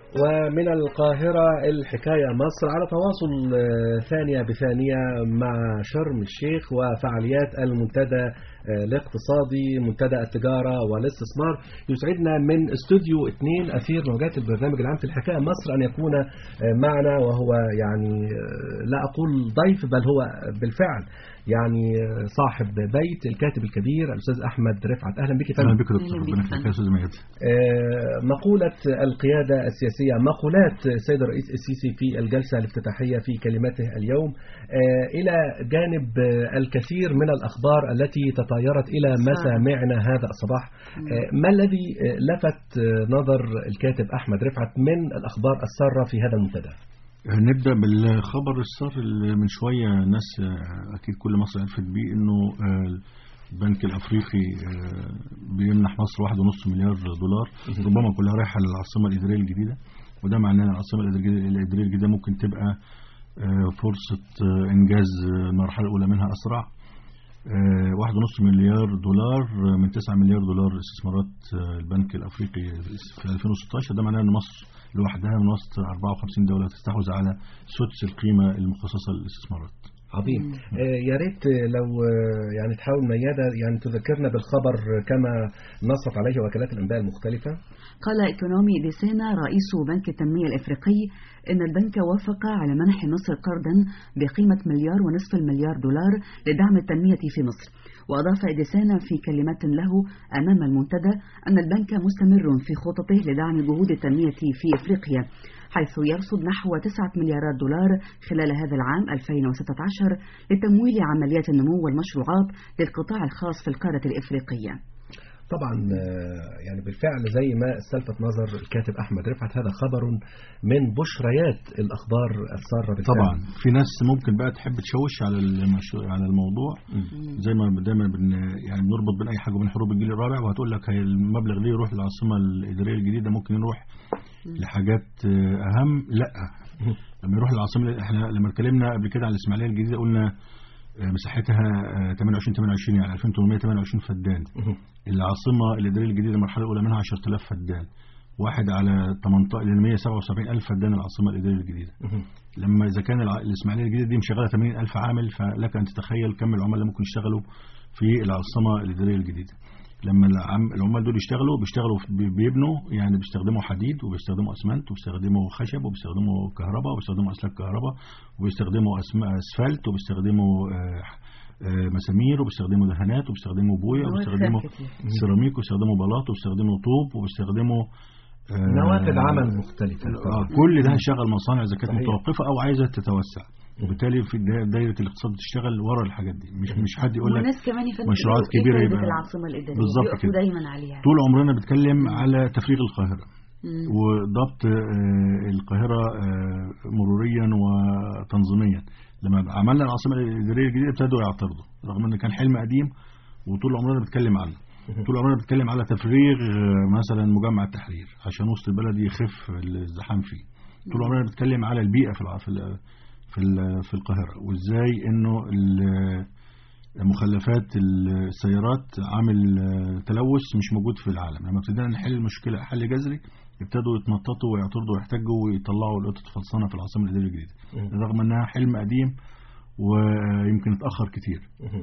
ومن القاهرة الحكاية مصر على تواصل آه، ثانية بثانية مع شرم الشيخ وفعاليات المنتدى آه، الاقتصادي منتدى التجارة والاستثمار يسعدنا من استوديو اثنين أثير موجات البرنامج العام في الحكاية مصر أن يكون آه، معنا وهو يعني آه، لا أقول ضيف بل هو بالفعل يعني آه، صاحب بيت الكاتب الكبير الأستاذ أحمد رفعت أهلا بك يا فندم. اهلا بك يا دكتور أهلا ربنا بك يخليك يا استاذ ميادة آه، مقولة القيادة السياسية مقولات السيد الرئيس السيسي في الجلسة الافتتاحية في كلمته اليوم آه، إلى جانب آه، الكثير من الأخبار التي تطايرت إلى مسامعنا هذا الصباح آه، ما الذي آه، لفت آه، نظر الكاتب أحمد رفعت من الأخبار السارة في هذا المنتدى نبدا بالخبر السار اللي من شويه الناس آه، اكيد كل مصر عرفت بيه انه آه، البنك الافريقي آه، بيمنح مصر واحد ونص مليار دولار ربما كلها رايحه للعاصمه الاداريه الجديده وده معناه ان العاصمه الإدارية- الاداريه الجديده ممكن تبقى آه، فرصه آه، انجاز آه، المرحله الاولى منها اسرع آه، واحد ونص مليار دولار آه، من 9 مليار دولار استثمارات آه، البنك الافريقي في 2016 ده معناه ان مصر لوحدها من وسط 54 دوله تستحوذ على سدس القيمه المخصصه للاستثمارات. عظيم آه، يا ريت لو آه، يعني تحاول ميادة يعني تذكرنا بالخبر كما نصت عليه وكالات الأنباء المختلفة قال إيكونومي ديسينا رئيس بنك التنمية الإفريقي إن البنك وافق على منح مصر قرضا بقيمة مليار ونصف المليار دولار لدعم التنمية في مصر وأضاف إديسانا في كلمات له أمام المنتدى أن البنك مستمر في خططه لدعم جهود التنمية في إفريقيا حيث يرصد نحو 9 مليارات دولار خلال هذا العام 2016 لتمويل عمليات النمو والمشروعات للقطاع الخاص في القارة الإفريقية طبعا آه، يعني بالفعل زي ما استلفت نظر الكاتب أحمد رفعت هذا خبر من بشريات الأخبار السارة بالفعل طبعا في ناس ممكن بقى تحب تشوش على المشروع على الموضوع زي ما دايما بن يعني بنربط بين اي حاجه وبين حروب الجيل الرابع وهتقول لك هي المبلغ ليه يروح للعاصمه الاداريه الجديده ممكن يروح لحاجات آه، اهم لا لما يروح للعاصمه احنا لما اتكلمنا قبل كده على الاسماعيليه الجديده قلنا آه، مساحتها آه، 28 28 يعني 2828 فدان العاصمه الاداريه الجديده المرحله الاولى منها 10000 فدان واحد على 18 ل 177000 فدان العاصمه الاداريه الجديده لما اذا كان الع- الاسماعيليه الجديده دي مشغله 80000 عامل فلك ان تتخيل كم العمال اللي ممكن يشتغلوا في العاصمه الاداريه الجديده لما العم- العمال دول يشتغلوا بيشتغلوا في- بي- بيبنوا يعني بيستخدموا حديد وبيستخدموا اسمنت وبيستخدموا خشب وبيستخدموا كهرباء وبيستخدموا اسلاك كهرباء وبيستخدموا أسم- اسفلت وبيستخدموا آه، آه، مسامير وبيستخدموا دهانات وبيستخدموا بويه مواد وبيستخدموا خام كتير. سيراميك وبيستخدموا بلاط وبيستخدموا طوب وبيستخدموا آه، نوافذ عمل مختلفة آه، كل ده هيشغل مصانع اذا كانت صحيح. متوقفه او عايزه تتوسع وبالتالي في دا- دايره الاقتصاد بتشتغل ورا الحاجات دي مش مش حد يقول لك والناس كمان يفهموا مشروعات إيه كبيرة فايدة يبقى- العاصمة الإدارية بالظبط يقفوا كده. دايما عليها طول عمرنا بنتكلم على تفريغ القاهره مم. وضبط آه، القاهره آه، مروريا وتنظيميا لما عملنا العاصمه الاداريه الجديده ابتدوا يعترضوا رغم ان كان حلم قديم وطول عمرنا بنتكلم عنه طول عمرنا بنتكلم على تفريغ آه، مثلا مجمع التحرير عشان وسط البلد يخف الازدحام فيه طول عمرنا بنتكلم على البيئه في الع- في ال- في ال- في القاهره وازاي انه ال- مخلفات السيارات عامل آه، تلوث مش موجود في العالم لما ابتدينا نحل المشكله حل جذري ابتدوا يتنططوا ويعترضوا ويحتجوا ويطلعوا القطط فلسانه في العاصمه الاداريه الجديده رغم انها حلم قديم ويمكن اتاخر كتير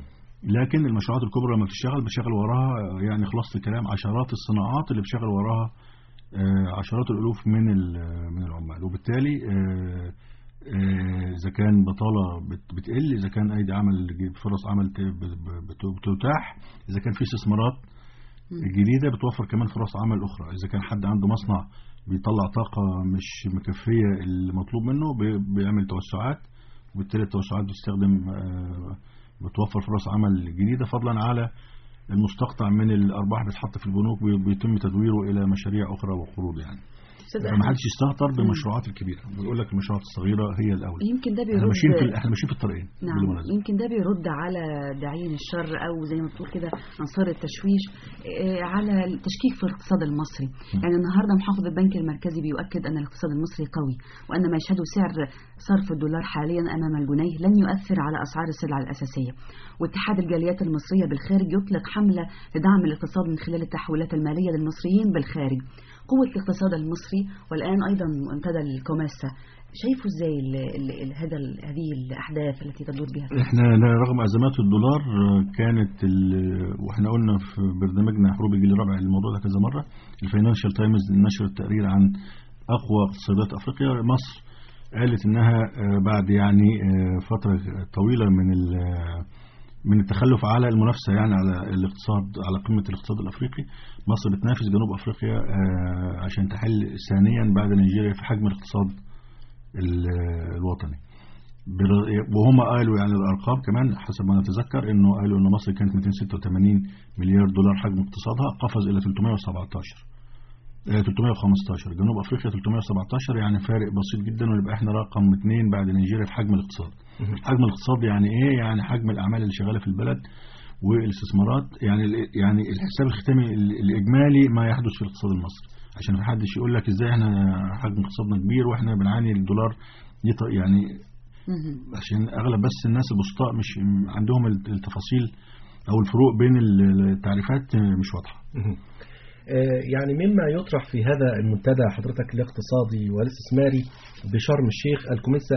لكن المشروعات الكبرى لما بتشتغل بتشغل وراها آه، يعني خلاصه الكلام عشرات الصناعات اللي بتشغل وراها آه، عشرات الالوف من ال- من العمال وبالتالي آه، آه، اذا كان بطاله بت- بتقل اذا كان ايدي عمل جديد- فرص عمل ت- ب- ب- بت- بتتاح اذا كان في استثمارات جديده بتوفر كمان فرص عمل اخرى اذا كان حد عنده مصنع بيطلع طاقه مش مكفيه المطلوب منه بي- بيعمل توسعات وبالتالي التوسعات بتستخدم آه، بتوفر فرص عمل جديده فضلا على المستقطع من الارباح بتحط في البنوك بي- بيتم تدويره الى مشاريع اخرى وقروض يعني أستاذ فما أحمد، حدش يستهتر بالمشروعات الكبيره بيقول لك المشروعات الصغيره هي الاولى يمكن ده احنا ماشيين في بيرد احنا ماشيين في الطريقين نعم بالمناسبة. يمكن ده بيرد على داعين الشر او زي ما بتقول كده انصار التشويش آه، على التشكيك في الاقتصاد المصري يعني النهارده محافظ البنك المركزي بيؤكد ان الاقتصاد المصري قوي وان ما يشهده سعر صرف الدولار حاليا امام الجنيه لن يؤثر على اسعار السلع الاساسيه واتحاد الجاليات المصريه بالخارج يطلق حمله لدعم الاقتصاد من خلال التحويلات الماليه للمصريين بالخارج قوة الاقتصاد المصري المصري والآن أيضا منتدى الكوماسا شايفه ازاي ال ال ال هذا ال هذه الأحداث التي تدور بها احنا رغم ازمات الدولار كانت ال- واحنا قلنا في برنامجنا حروب الجيل الرابع الموضوع ده كذا مره الفاينانشال تايمز نشر التقرير عن اقوى اقتصادات افريقيا مصر قالت انها آه، بعد يعني آه، فتره طويله من ال- من التخلف على المنافسه يعني على الاقتصاد على قمه الاقتصاد الافريقي مصر بتنافس جنوب افريقيا آه، عشان تحل ثانيا بعد نيجيريا في حجم الاقتصاد ال- الوطني بر- وهم قالوا يعني الارقام كمان حسب ما نتذكر انه قالوا ان مصر كانت 286 مليار دولار حجم اقتصادها قفز الى 317 آه، 315 جنوب افريقيا 317 يعني فارق بسيط جدا ونبقى احنا رقم اثنين بعد نيجيريا في حجم الاقتصاد حجم الاقتصاد يعني ايه يعني حجم الاعمال اللي شغاله في البلد والاستثمارات يعني ال- يعني الحساب الختامي ال- الاجمالي ما يحدث في الاقتصاد المصري عشان ما حدش يقول لك ازاي احنا حجم اقتصادنا كبير واحنا بنعاني الدولار يط- يعني مهم. عشان اغلب بس الناس البسطاء مش عندهم التفاصيل او الفروق بين التعريفات مش واضحه مهم. آه، يعني مما يطرح في هذا المنتدى حضرتك الاقتصادي والاستثماري بشرم الشيخ الكوميسا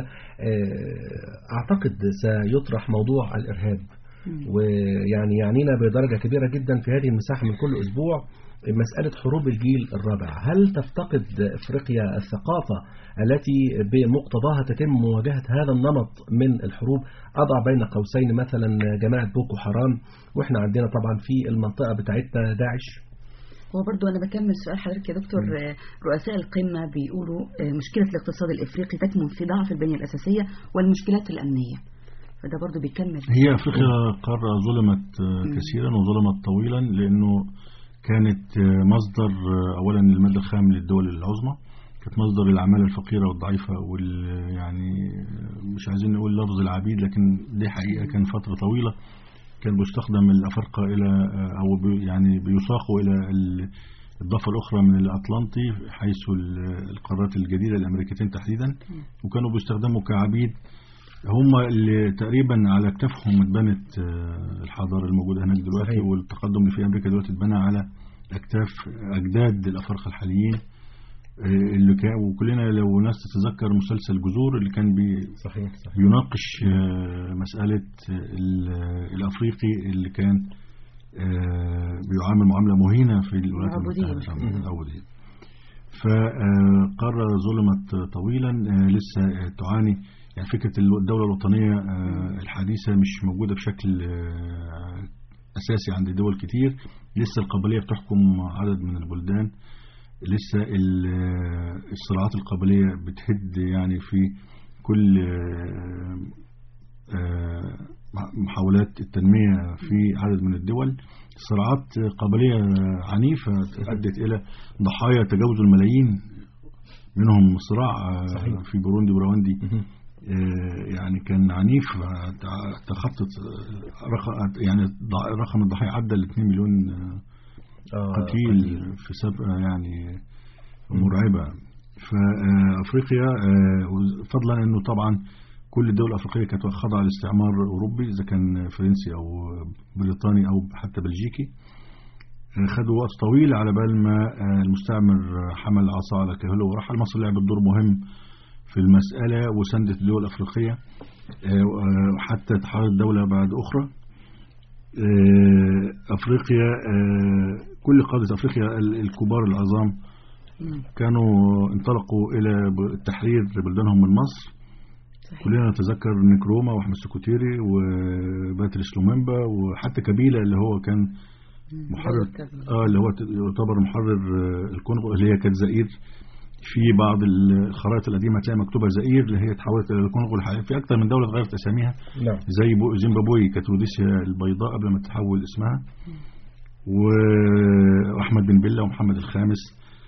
آه، أعتقد سيطرح موضوع الإرهاب مم. ويعني يعنينا بدرجة كبيرة جدا في هذه المساحة من كل أسبوع مسألة حروب الجيل الرابع هل تفتقد أفريقيا الثقافة التي بمقتضاها تتم مواجهة هذا النمط من الحروب أضع بين قوسين مثلا جماعة بوكو حرام وإحنا عندنا طبعا في المنطقة بتاعتنا داعش هو برضو أنا بكمل سؤال حضرتك يا دكتور آه، رؤساء القمة بيقولوا آه، مشكلة الاقتصاد الإفريقي تكمن في ضعف البنية الأساسية والمشكلات الأمنية فده برضو بيكمل هي افريقيا قاره ظلمت آه، مم. كثيرا وظلمت طويلا لانه كانت آه، مصدر آه، اولا الماده الخام للدول العظمى كانت مصدر للعماله الفقيره والضعيفه وال يعني آه، مش عايزين نقول لفظ العبيد لكن دي حقيقه كان فتره طويله كان بيستخدم الافارقه الى آه، او بي يعني بيساقوا الى ال- الضفه الاخرى من الاطلنطي حيث ال- القارات الجديده الامريكتين تحديدا وكانوا بيستخدموا كعبيد هم اللي تقريبا على كتافهم اتبنت آه، الحضاره الموجوده هناك دلوقتي صحيح. والتقدم اللي في امريكا دلوقتي اتبنى على اكتاف اجداد الافارقه الحاليين آه، اللي كان وكلنا لو ناس تتذكر مسلسل جذور اللي كان بي صحيح صحيح بيناقش آه، مسألة ال- الأفريقي اللي كان آه، بيعامل معاملة مهينة في الولايات العبودية. المتحدة العبودية فقارة ظلمت طويلا آه، لسه آه، تعاني يعني فكرة الدولة الوطنية آه، الحديثة مش موجودة بشكل آه، أساسي عند دول كتير لسه القبلية بتحكم عدد من البلدان لسه ال- الصراعات القبلية بتهد يعني في كل آه، آه، محاولات التنمية في عدد من الدول صراعات قبلية عنيفة أدت إلى ضحايا تجاوز الملايين منهم صراع آه، صحيح. في بوروندي وراوندي مهم. آه، يعني كان عنيف آه، تخطط آه، رق- يعني ضع- رقم الضحايا عدى ال 2 مليون آه، آه، قتيل في سابقة يعني مرعبة فأفريقيا آه، فضلا أنه طبعا كل الدول الأفريقية كانت خاضعة لاستعمار أوروبي إذا كان فرنسي أو بريطاني أو حتى بلجيكي آه، خدوا وقت طويل على بال ما آه، المستعمر حمل العصا على كاهله ورحل مصر لعبت دور مهم في المسألة وسندت الدول الأفريقية آه، وحتى تحرر الدولة بعد أخرى آه، أفريقيا آه، كل قادة أفريقيا ال- الكبار العظام مم. كانوا انطلقوا إلى ب- تحرير بلدانهم من مصر صحيح. كلنا نتذكر نكروما وأحمد سكوتيري وباتريس لوميمبا وحتى كابيلا اللي هو كان مم. محرر كابيلا. اه اللي هو ت- يعتبر محرر آه، الكونغو اللي هي كانت زئير في بعض الخرائط القديمه هتلاقي مكتوبه زئير اللي هي اتحولت الى الكونغو الحالية في اكثر من دوله اتغيرت اساميها نعم زي بو- زيمبابوي كانت روديسيا البيضاء قبل ما تتحول اسمها و- واحمد بن بيلا ومحمد الخامس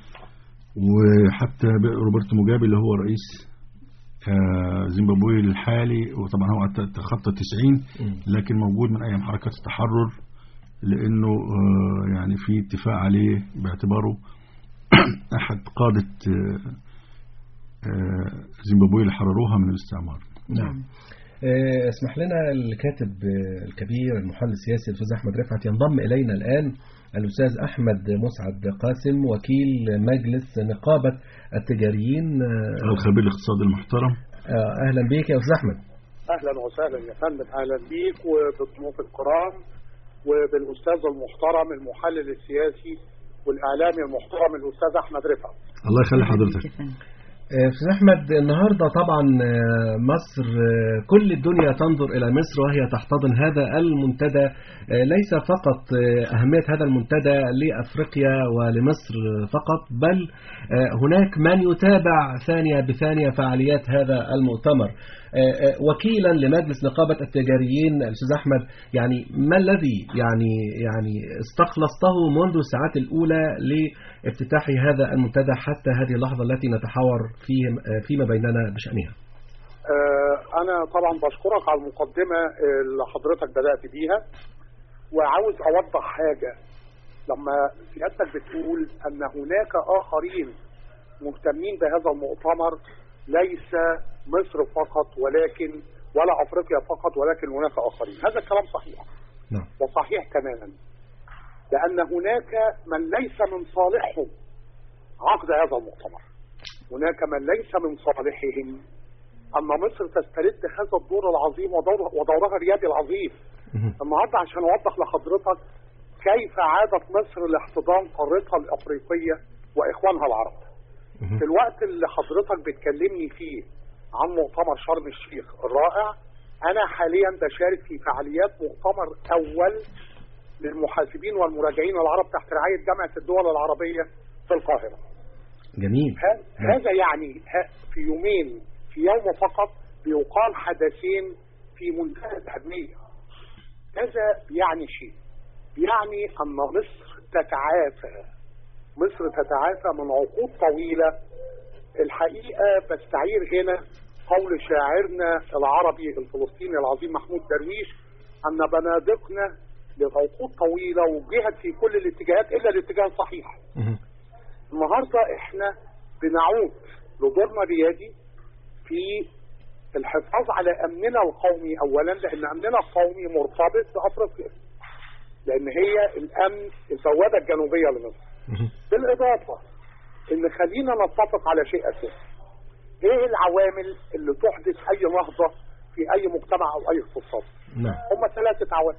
وحتى ب- روبرتو موجابي اللي هو رئيس آه، زيمبابوي الحالي وطبعا هو عت- تخطى 90 مم. لكن موجود من ايام حركات التحرر لانه آه، يعني في اتفاق عليه باعتباره احد قاده آه، آه، زيمبابوي اللي حرروها من الاستعمار نعم آه، اسمح لنا الكاتب آه، الكبير المحلل السياسي الاستاذ احمد رفعت ينضم الينا الان الأستاذ أحمد مسعد قاسم وكيل مجلس نقابة التجاريين آه، الخبير الاقتصادي المحترم آه، أهلا بك يا أستاذ أحمد اهلا وسهلا يا فندم اهلا بيك وبالضيوف الكرام وبالاستاذ المحترم المحلل السياسي والاعلامي المحترم الاستاذ احمد رفعت الله يخلي حضرتك يا فندم. آه، أستاذ أحمد النهاردة طبعا آه، مصر آه، كل الدنيا تنظر إلى مصر وهي تحتضن هذا المنتدى آه، ليس فقط آه، أهمية هذا المنتدى لأفريقيا ولمصر فقط بل آه، هناك من يتابع ثانية بثانية فعاليات هذا المؤتمر آه، آه، وكيلا لمجلس نقابة التجاريين الأستاذ أحمد يعني ما الذي يعني يعني استخلصته منذ الساعات الأولى لافتتاح هذا المنتدى حتى هذه اللحظة التي نتحاور فيه فيما بيننا بشأنها آه، انا طبعا بشكرك على المقدمه اللي حضرتك بدات بيها وعاوز اوضح حاجه لما سيادتك بتقول ان هناك اخرين مهتمين بهذا المؤتمر ليس مصر فقط ولكن ولا افريقيا فقط ولكن هناك اخرين هذا الكلام صحيح نعم وصحيح تماما لأن هناك من ليس من صالحهم عقد هذا المؤتمر هناك من ليس من صالحهم أن مصر تسترد هذا الدور العظيم ودور ودورها الريادي العظيم مهم. النهارده عشان أوضح لحضرتك كيف عادت مصر لاحتضان قارتها الأفريقية وإخوانها العرب مهم. في الوقت اللي حضرتك بتكلمني فيه عن مؤتمر شرم الشيخ الرائع انا حاليا بشارك في فعاليات مؤتمر اول للمحاسبين والمراجعين العرب تحت رعايه جامعه الدول العربيه في القاهره. جميل ه- هذا يعني ه- في يومين في يوم فقط بيقال حدثين في منتهى الاهميه. هذا يعني شيء يعني ان مصر تتعافى مصر تتعافى من عقود طويله الحقيقه بستعير هنا قول شاعرنا العربي الفلسطيني العظيم محمود درويش ان بنادقنا لعقود طويله وجهت في كل الاتجاهات الا الاتجاه الصحيح. مهم. النهارده احنا بنعود لدورنا الريادي في الحفاظ على امننا القومي اولا لان امننا القومي مرتبط بافريقيا. لان هي الامن البوابه الجنوبيه لمصر. مهم. بالاضافه ان خلينا نتفق على شيء اساسي. ايه العوامل اللي تحدث اي نهضه في اي مجتمع او اي اقتصاد؟ نعم هم ثلاثه عوامل.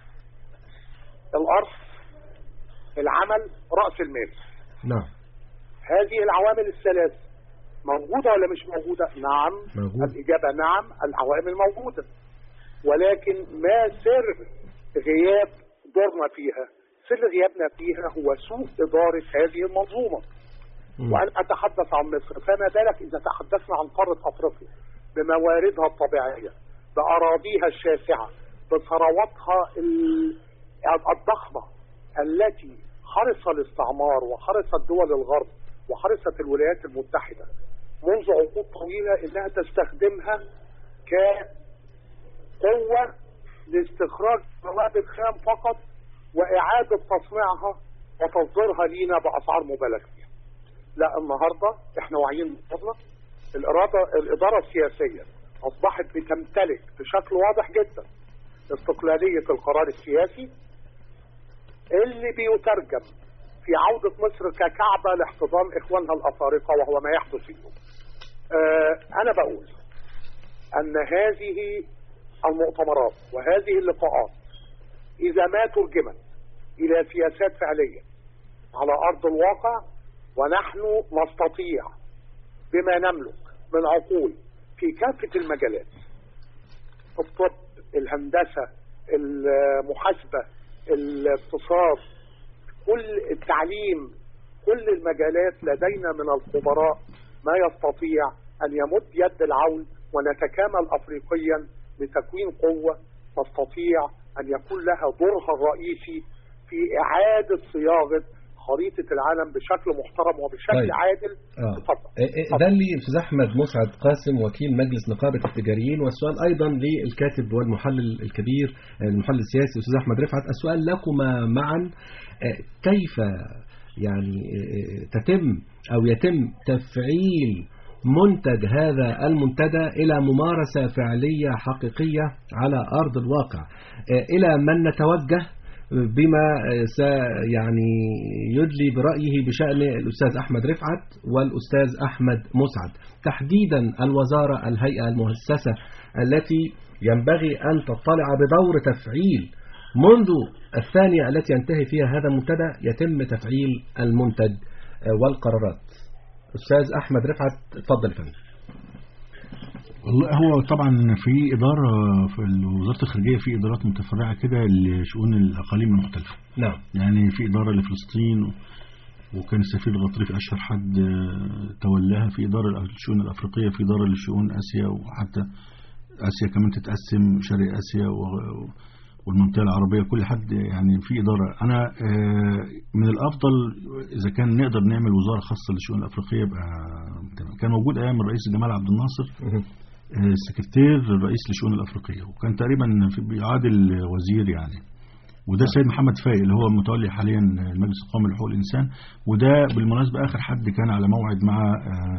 الارض العمل راس المال. نعم هذه العوامل الثلاث موجودة ولا مش موجودة؟ نعم موجودة. الإجابة نعم العوامل موجودة ولكن ما سر غياب دورنا فيها؟ سر غيابنا فيها هو سوء إدارة هذه المنظومة مم. وأن أتحدث عن مصر فما بالك إذا تحدثنا عن قارة أفريقيا بمواردها الطبيعية بأراضيها الشاسعة بثرواتها ال- الضخمة التي حرص الاستعمار وحرصت دول الغرب وحرصت الولايات المتحدة منذ عقود طويلة إنها تستخدمها كقوة لاستخراج مواد خام فقط وإعادة تصنيعها وتصديرها لينا بأسعار مبالغ فيها. لا النهارده احنا واعيين بفضلك الاراده الاداره السياسيه اصبحت بتمتلك بشكل واضح جدا استقلاليه القرار السياسي اللي بيترجم في عوده مصر ككعبه لاحتضان اخوانها الافارقه وهو ما يحدث اليوم. آه انا بقول ان هذه المؤتمرات وهذه اللقاءات اذا ما ترجمت الى سياسات فعليه على ارض الواقع ونحن نستطيع بما نملك من عقول في كافة المجالات الطب الهندسة المحاسبة الاقتصاد كل التعليم كل المجالات لدينا من الخبراء ما يستطيع أن يمد يد العون ونتكامل أفريقيا لتكوين قوة تستطيع أن يكون لها دورها الرئيسي في إعادة صياغة خريطة العالم بشكل محترم وبشكل طيب. عادل آه. اتفضل. إيه- إيه، ده اللي استاذ احمد مسعد قاسم وكيل مجلس نقابه التجاريين والسؤال ايضا للكاتب والمحلل الكبير آه، المحلل السياسي استاذ احمد رفعت السؤال لكما معا آه، كيف يعني آه، تتم او يتم تفعيل منتج هذا المنتدى الى ممارسه فعليه حقيقيه على ارض الواقع آه، الى من نتوجه بما سيعني يدلي برأيه بشأن الأستاذ أحمد رفعت والأستاذ أحمد مسعد تحديدا الوزارة الهيئة المؤسسة التي ينبغي أن تطلع بدور تفعيل منذ الثانية التي ينتهي فيها هذا المنتدى يتم تفعيل المنتج والقرارات أستاذ أحمد رفعت تفضل فندم والله هو طبعا في إدارة في وزارة الخارجية في إدارات متفرعة كده لشؤون الأقاليم المختلفة نعم يعني في إدارة لفلسطين وكان السفير الغطريفي أشهر حد تولاها في إدارة للشؤون الأفريقية في إدارة لشؤون آسيا وحتى آسيا كمان تتقسم شرق آسيا والمنطقة العربية كل حد يعني في إدارة أنا من الأفضل إذا كان نقدر نعمل وزارة خاصة للشؤون الأفريقية يبقى كان موجود أيام الرئيس جمال عبد الناصر سكرتير الرئيس للشؤون الأفريقية وكان تقريبا في بيعادل وزير يعني وده سيد محمد فايق اللي هو متولي حاليا المجلس القومي لحقوق الإنسان وده بالمناسبة آخر حد كان على موعد مع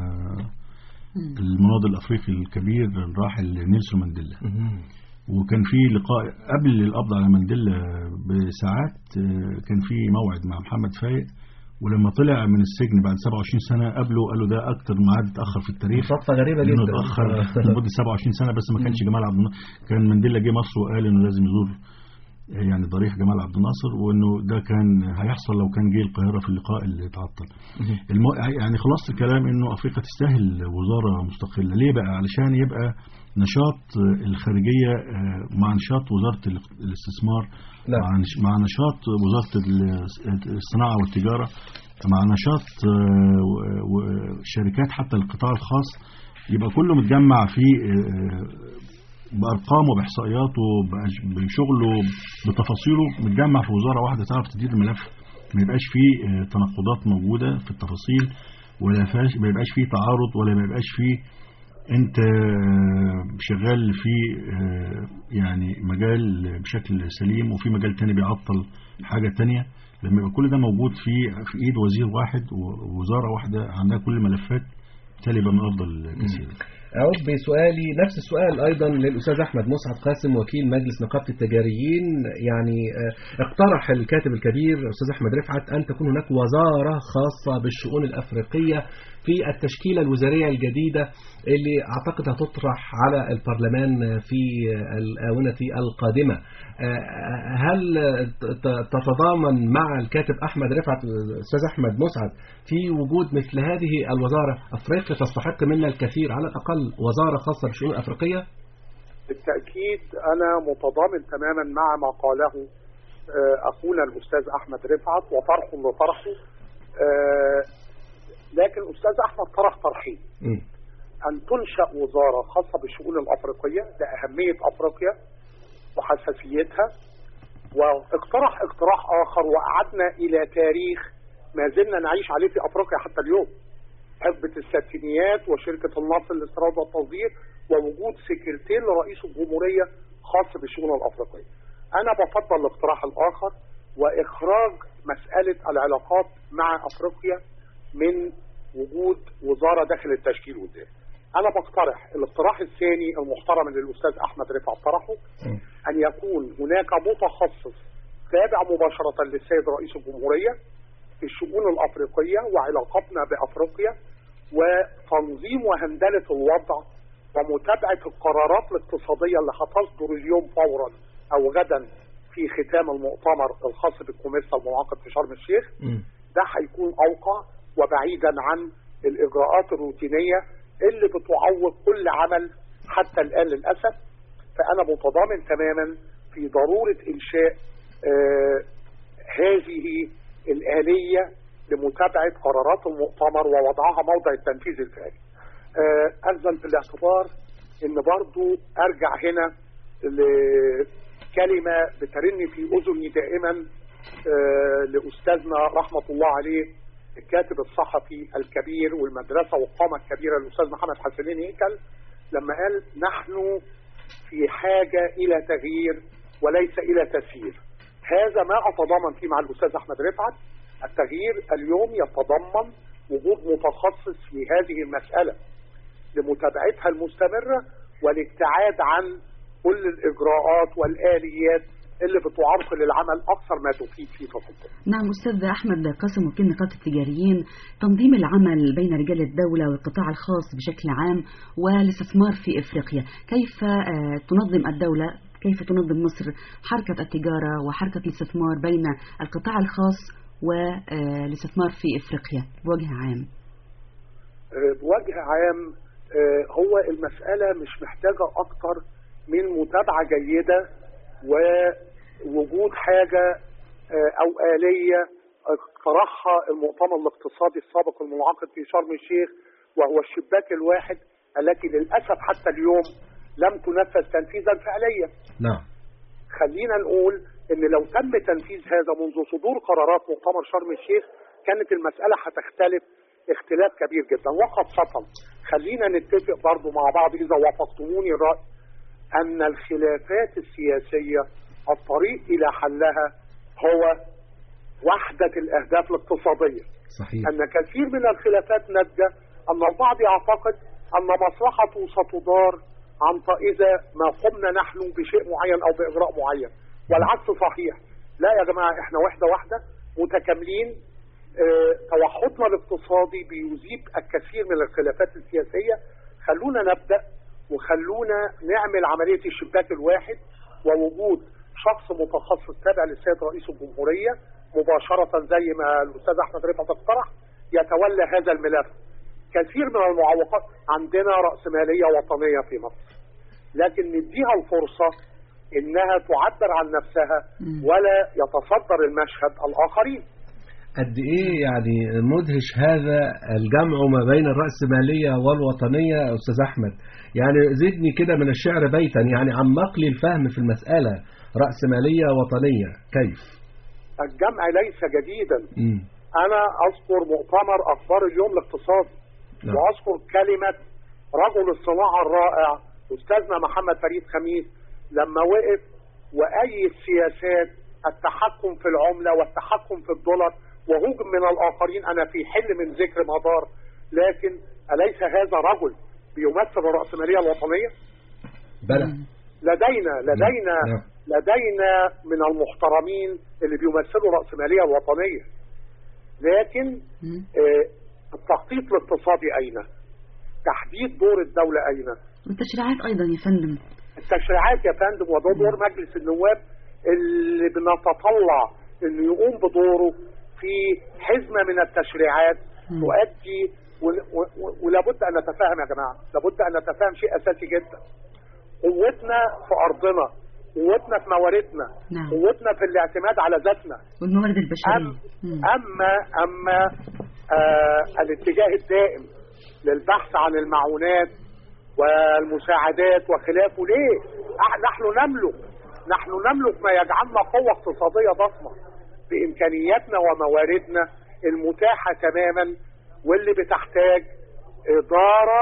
المناضل الأفريقي الكبير الراحل نيلسون مانديلا وكان في لقاء قبل القبض على مانديلا بساعات كان في موعد مع محمد فايق ولما طلع من السجن بعد 27 سنة قبله قالوا ده أكتر ميعاد اتأخر في التاريخ صدفة غريبة لأنه جدا اتأخر لمدة 27 سنة بس ما كانش جمال عبد الناصر كان مانديلا جه مصر وقال إنه لازم يزور يعني ضريح جمال عبد الناصر وإنه ده كان هيحصل لو كان جه القاهرة في اللقاء اللي اتعطل المو... يعني خلاصة الكلام إنه أفريقيا تستاهل وزارة مستقلة ليه بقى علشان يبقى نشاط الخارجية مع نشاط وزارة الاستثمار لا. مع نش- مع نشاط وزارة ال- الصناعة والتجارة مع نشاط آه، و- وشركات حتى القطاع الخاص يبقى كله متجمع في آه، بأرقامه بإحصائياته بأش- بشغله بتفاصيله متجمع في وزارة واحدة تعرف تدير الملف ما يبقاش فيه آه، تناقضات موجودة في التفاصيل ولا فيهاش ما يبقاش فيه تعارض ولا ما يبقاش فيه انت شغال في يعني مجال بشكل سليم وفي مجال تاني بيعطل حاجة تانية لما يبقى كل ده موجود في في ايد وزير واحد ووزارة واحدة عندها كل الملفات بالتالي يبقى من افضل كثير أعود بسؤالي نفس السؤال أيضا للأستاذ أحمد مسعد قاسم وكيل مجلس نقابة التجاريين يعني آه، اقترح الكاتب الكبير الأستاذ أحمد رفعت أن تكون هناك وزارة خاصة بالشؤون الأفريقية في التشكيلة الوزارية الجديدة اللي أعتقد هتطرح على البرلمان في الآونة القادمة آه، هل ت- تتضامن مع الكاتب أحمد رفعت الأستاذ أحمد مسعد في وجود مثل هذه الوزارة أفريقيا تستحق منا الكثير على الأقل وزارة خاصة بالشؤون الأفريقية بالتأكيد أنا متضامن تماما مع ما قاله آه، أخونا الأستاذ أحمد رفعت وطرح لطرحه آه، لكن الأستاذ أحمد طرح طرحين مم. أن تنشأ وزارة خاصة بالشؤون الأفريقية لأهمية أفريقيا وحساسيتها واقترح اقتراح آخر وقعدنا إلى تاريخ ما زلنا نعيش عليه في أفريقيا حتى اليوم حقبة الستينيات وشركة النصر للاستيراد والتصدير ووجود سكرتير لرئيس الجمهورية خاص بالشؤون الأفريقية أنا بفضل الاقتراح الآخر وإخراج مسألة العلاقات مع أفريقيا من وجود وزارة داخل التشكيل والذات أنا بقترح الاقتراح الثاني المحترم اللي الأستاذ أحمد رفعت طرحه أن يكون هناك متخصص تابع مباشرة للسيد رئيس الجمهورية في الشؤون الأفريقية وعلاقتنا بأفريقيا وتنظيم وهندلة الوضع ومتابعة القرارات الاقتصادية اللي هتصدر اليوم فورا أو غدا في ختام المؤتمر الخاص بالكوميسا المنعقد في شرم الشيخ مم. ده هيكون أوقع وبعيدا عن الإجراءات الروتينية اللي بتعوق كل عمل حتى الآن للأسف فأنا متضامن تماما في ضرورة إنشاء آه هذه الآلية لمتابعة قرارات المؤتمر ووضعها موضع التنفيذ الفعلي آه ألزم في الاعتبار إن برضو أرجع هنا لكلمة بترن في أذني دائما آه لأستاذنا رحمة الله عليه الكاتب الصحفي الكبير والمدرسة والقامة الكبيرة الأستاذ محمد حسنين هيكل لما قال نحن في حاجة إلى تغيير وليس إلى تسيير هذا ما أتضامن فيه مع الأستاذ أحمد رفعت التغيير اليوم يتضمن وجود متخصص في هذه المسألة لمتابعتها المستمرة والابتعاد عن كل الإجراءات والآليات اللي بتعرقل العمل اكثر ما تفيد في تفضل نعم أستاذ أحمد قاسم وكيل نقابة التجاريين تنظيم العمل بين رجال الدولة والقطاع الخاص بشكل عام والاستثمار في إفريقيا كيف آه، تنظم الدولة كيف تنظم مصر حركة التجارة وحركة الاستثمار بين القطاع الخاص والاستثمار في إفريقيا بوجه عام آه، بوجه عام آه، هو المسألة مش محتاجة أكتر من متابعة جيدة ووجود حاجة آه، أو آلية اقترحها المؤتمر الاقتصادي السابق المنعقد في شرم الشيخ وهو الشباك الواحد التي للأسف حتى اليوم لم تنفذ تنفيذا فعليا نعم خلينا نقول ان لو تم تنفيذ هذا منذ صدور قرارات مؤتمر شرم الشيخ كانت المسألة هتختلف اختلاف كبير جدا وخاصة خلينا نتفق برضو مع بعض إذا وافقتموني الرأي أن الخلافات السياسية الطريق إلى حلها هو وحدة الأهداف الاقتصادية صحيح أن كثير من الخلافات ناتجة أن البعض يعتقد أن مصلحته ستدار عن ط- إذا ما قمنا نحن بشيء معين أو بإجراء معين والعكس صحيح لا يا جماعة إحنا وحدة واحدة متكاملين آه، توحدنا الاقتصادي بيذيب الكثير من الخلافات السياسية خلونا نبدأ وخلونا نعمل عملية الشباك الواحد ووجود شخص متخصص تابع للسيد رئيس الجمهورية مباشرة زي ما الأستاذ أحمد رفعت اقترح يتولى هذا الملف كثير من المعوقات عندنا رأسمالية وطنية في مصر لكن نديها الفرصة إنها تعبر عن نفسها مم. ولا يتصدر المشهد الآخرين قد ايه يعني مدهش هذا الجمع ما بين الرأسمالية والوطنية يا أستاذ أحمد يعني زدني كده من الشعر بيتا يعني عمق لي الفهم في المسألة رأسمالية وطنية كيف الجمع ليس جديدا مم. أنا أذكر مؤتمر أخبار اليوم الاقتصادي نعم. وأذكر كلمة رجل الصناعة الرائع أستاذنا محمد فريد خميس لما وقف وأي السياسات التحكم في العملة والتحكم في الدولار وهجم من الآخرين أنا في حل من ذكر مدار لكن أليس هذا رجل بيمثل الرأسمالية الوطنية؟ بلى مم. لدينا لدينا نعم. لدينا من المحترمين اللي بيمثلوا الرأسمالية الوطنية لكن مم. آه، التخطيط الاقتصادي أين؟ تحديد دور الدولة أين؟ والتشريعات أيضا يا فندم التشريعات يا فندم وده دور مجلس النواب اللي بنتطلع انه يقوم بدوره في حزمة من التشريعات مم. تؤدي ول- و- و- ولابد ان نتفاهم يا جماعة لابد ان نتفاهم شيء اساسي جدا قوتنا في ارضنا قوتنا في مواردنا نعم. قوتنا في الاعتماد على ذاتنا والموارد أم البشرية مم. أما أما آه الاتجاه الدائم للبحث عن المعونات والمساعدات وخلافه ليه؟ أح- نحن نملك نحن نملك ما يجعلنا قوة اقتصادية ضخمة بإمكانياتنا ومواردنا المتاحة تماما واللي بتحتاج إدارة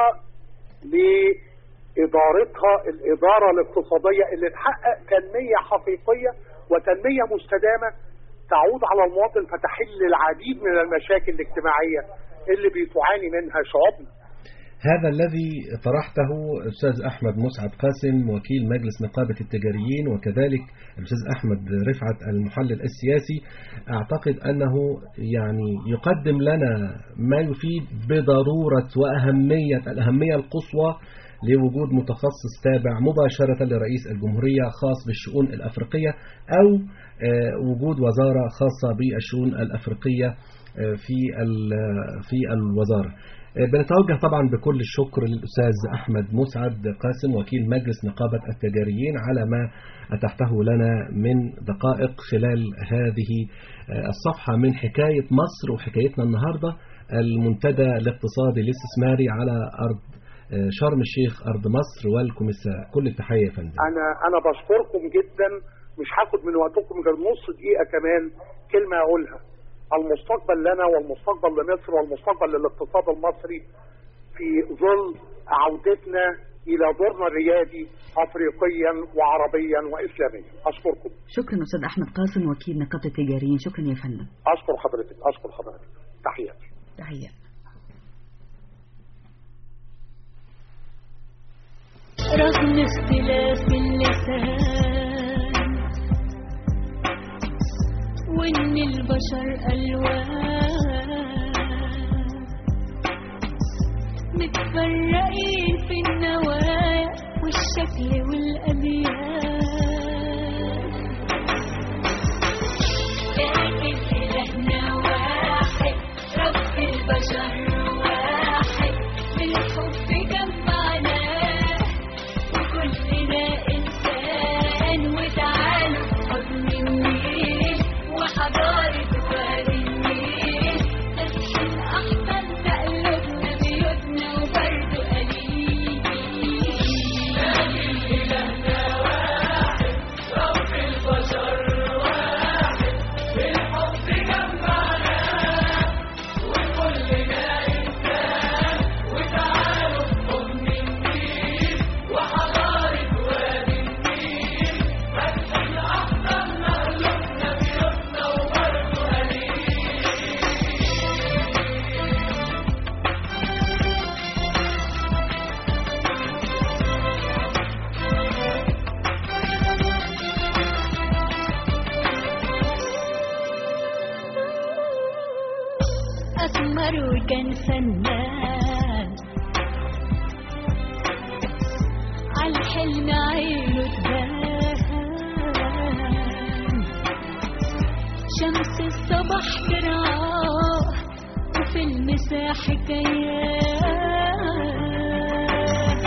لإدارتها الإدارة الاقتصادية اللي تحقق تنمية حقيقية وتنمية مستدامة تعود على المواطن فتحل العديد من المشاكل الاجتماعية اللي بتعاني منها شعوبنا هذا الذي طرحته الأستاذ أحمد مسعد قاسم وكيل مجلس نقابة التجاريين وكذلك الأستاذ أحمد رفعت المحلل السياسي أعتقد أنه يعني يقدم لنا ما يفيد بضرورة وأهمية الأهمية القصوى لوجود متخصص تابع مباشرة لرئيس الجمهورية خاص بالشؤون الأفريقية أو آه، وجود وزارة خاصة بالشؤون الأفريقية آه، في ال- في الوزارة بنتوجه طبعا بكل الشكر للأستاذ أحمد مسعد قاسم وكيل مجلس نقابة التجاريين على ما أتحته لنا من دقائق خلال هذه الصفحة من حكاية مصر وحكايتنا النهاردة المنتدى الاقتصادي الاستثماري على أرض شرم الشيخ أرض مصر والكوميسا كل التحية يا فندم أنا أنا بشكركم جدا مش هاخد من وقتكم غير نص دقيقة كمان كلمة أقولها المستقبل لنا والمستقبل لمصر والمستقبل للاقتصاد المصري في ظل عودتنا إلى دورنا الريادي أفريقيا وعربيا وإسلاميا أشكركم شكرا أستاذ أحمد قاسم وكيل نقابة التجاريين شكرا يا فندم أشكر حضرتك أشكر حضرتك تحياتي تحية رغم اختلاف اللسان وإن البشر ألوان متفرقين في النوايا والشكل والأديان لكن إلهنا واحد رب البشر واحد بالحب جمعنا وكلنا إنسان وتعالوا حضن النيل وحضارة وادي النيل نفس أحسن قلوبنا بيوتنا وبرضه قليل أسمر وكان فنان عالحلم عينه تبان شمس الصبح ترعاه وفي المساء حكايات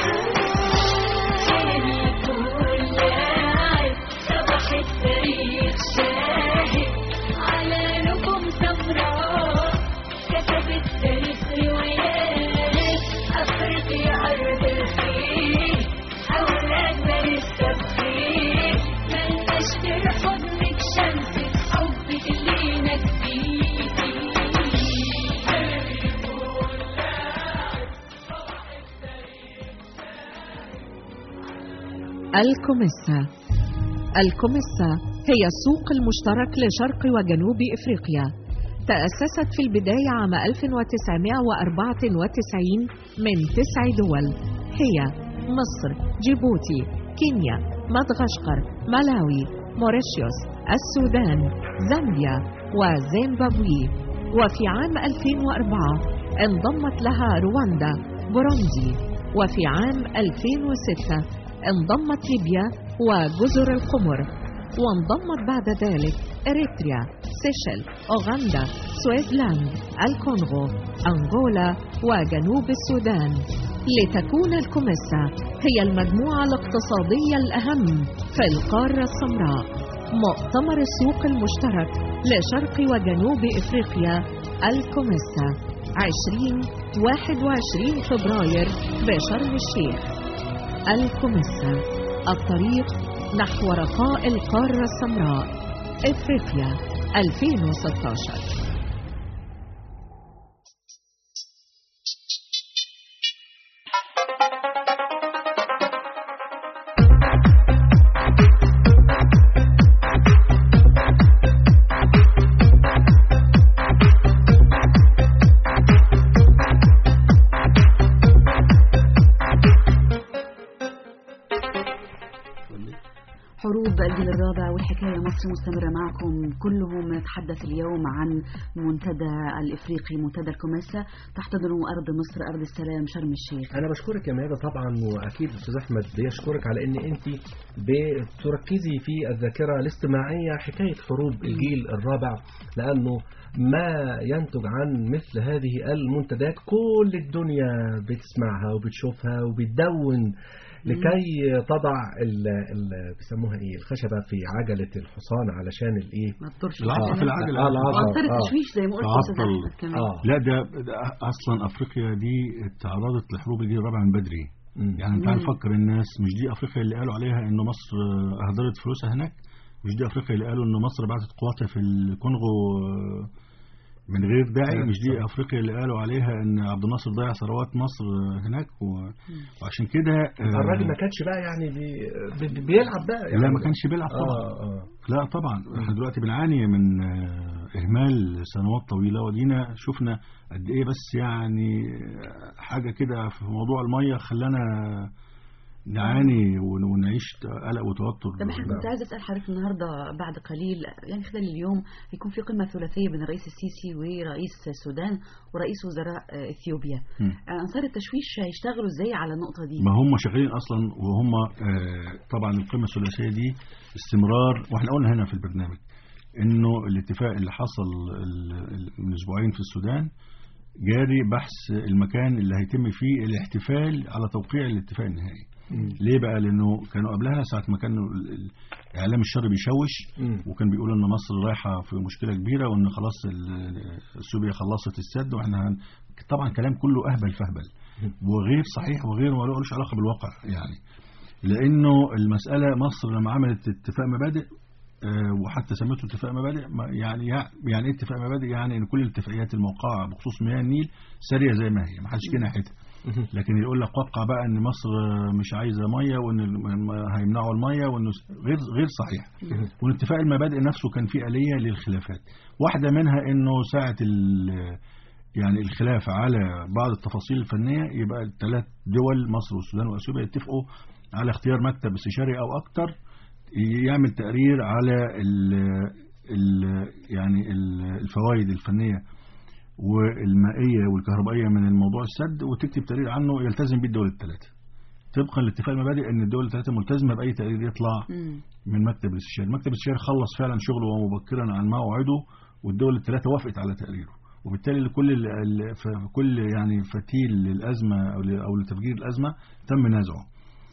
حلم كل لاعب صباح التاريخ شاهد على نجوم سمراء كتب التاريخ روايات أفريقيا أرض الخير أولاد بني التبخير ملناش غير حضنك شمسك حبك لينا كتير الكوميسا الكوميسا هي السوق المشترك لشرق وجنوب إفريقيا تأسست في البداية عام 1994 من تسع دول هي مصر، جيبوتي، كينيا، مدغشقر، ملاوي، موريشيوس، السودان، زامبيا وزيمبابوي وفي عام 2004 انضمت لها رواندا، بوروندي وفي عام 2006 انضمت ليبيا وجزر القمر وانضمت بعد ذلك إريتريا سيشل أوغندا سويسلاند الكونغو أنغولا وجنوب السودان لتكون الكوميسا هي المجموعة الاقتصادية الأهم في القارة السمراء مؤتمر السوق المشترك لشرق وجنوب إفريقيا الكوميسا 20 21 فبراير بشرم الشيخ الكوميسا الطريق نحو رخاء القارة السمراء إفريقيا 2016 حروب الجيل الرابع والحكاية مصر مستمرة معكم كلهم نتحدث اليوم عن منتدى الإفريقي منتدى الكوميسا تحتضن أرض مصر أرض السلام شرم الشيخ انا بشكرك يا ميادة طبعا واكيد استاذ احمد بيشكرك على ان انت بتركزي في الذاكره الاستماعيه حكايه حروب الجيل الرابع لانه ما ينتج عن مثل هذه المنتديات كل الدنيا بتسمعها وبتشوفها وبتدون لكي تضع ال ال بيسموها ايه الخشبه في عجله الحصان علشان الايه ما تطرش العصا في العجلة. آه، العصا. عصير آه. التشويش زي ما قلت أستاذ تعطل. أحمد كمان اه لا ده, ده اصلا افريقيا دي تعرضت لحروب الجيل الرابع من بدري مم. يعني تعال مم. نفكر الناس مش دي افريقيا اللي قالوا عليها انه مصر اهدرت فلوسها هناك مش دي افريقيا اللي قالوا ان مصر بعتت قواتها في الكونغو من غير داعي آه، مش دي صح. افريقيا اللي قالوا عليها ان عبد الناصر ضيع ثروات مصر هناك و- وعشان كده آه، الراجل ما كانش بقى يعني بي بي بيلعب بقى يعني لا ما كانش بيلعب طبعا اه اه لا طبعا احنا دلوقتي بنعاني من آه، اهمال سنوات طويله ودينا شفنا قد ايه بس يعني آه، حاجه كده في موضوع الميه خلانا نعاني ون- ونعيش قلق وتوتر طب احنا كنت عايزه اسال حضرتك النهارده بعد قليل يعني خلال اليوم هيكون في قمه ثلاثيه بين الرئيس السيسي ورئيس السودان ورئيس وزراء آه، اثيوبيا مم. انصار التشويش هيشتغلوا ازاي على النقطه دي ما هم شغالين اصلا وهم آه، طبعا القمه الثلاثيه دي استمرار واحنا قلنا هنا في البرنامج انه الاتفاق اللي حصل ال- ال- من اسبوعين في السودان جاري بحث المكان اللي هيتم فيه الاحتفال على توقيع الاتفاق النهائي ليه بقى لانه كانوا قبلها ساعه ما كان ال- ال- اعلام الشر بيشوش مم. وكان بيقول ان مصر رايحه في مشكله كبيره وان خلاص ال- سوريا خلصت السد واحنا هن... طبعا كلام كله اهبل فهبل وغير صحيح وغير ملوش علاقه بالواقع يعني لانه المساله مصر لما عملت اتفاق مبادئ آه، وحتى سميته اتفاق مبادئ ما- يعني يعني ايه اتفاق مبادئ يعني ان كل الاتفاقيات الموقعه بخصوص مياه النيل ساريه زي ما هي ما حدش جه ناحيتها لكن يقول لك وقع بقى ان مصر مش عايزه ميه وان الم- هيمنعوا الميه وانه غير غير صحيح وان اتفاق المبادئ نفسه كان فيه آلية للخلافات واحدة منها انه ساعة ال- يعني الخلاف على بعض التفاصيل الفنية يبقى الثلاث دول مصر والسودان واثيوبيا يتفقوا على اختيار مكتب استشاري او اكتر يعمل تقرير على ال ال يعني ال- الفوائد الفنية والمائية والكهربائية من الموضوع السد وتكتب تقرير عنه يلتزم به الدول الثلاثة طبقا لاتفاق المبادئ ان الدول الثلاثة ملتزمة بأي تقرير يطلع مم. من مكتب الاستشاري المكتب الاستشاري خلص فعلا شغله مبكرا عن موعده والدول الثلاثة وافقت على تقريره وبالتالي لكل ال- ال- ف- كل يعني فتيل للأزمة أو ل- أو لتفجير الأزمة تم نزعه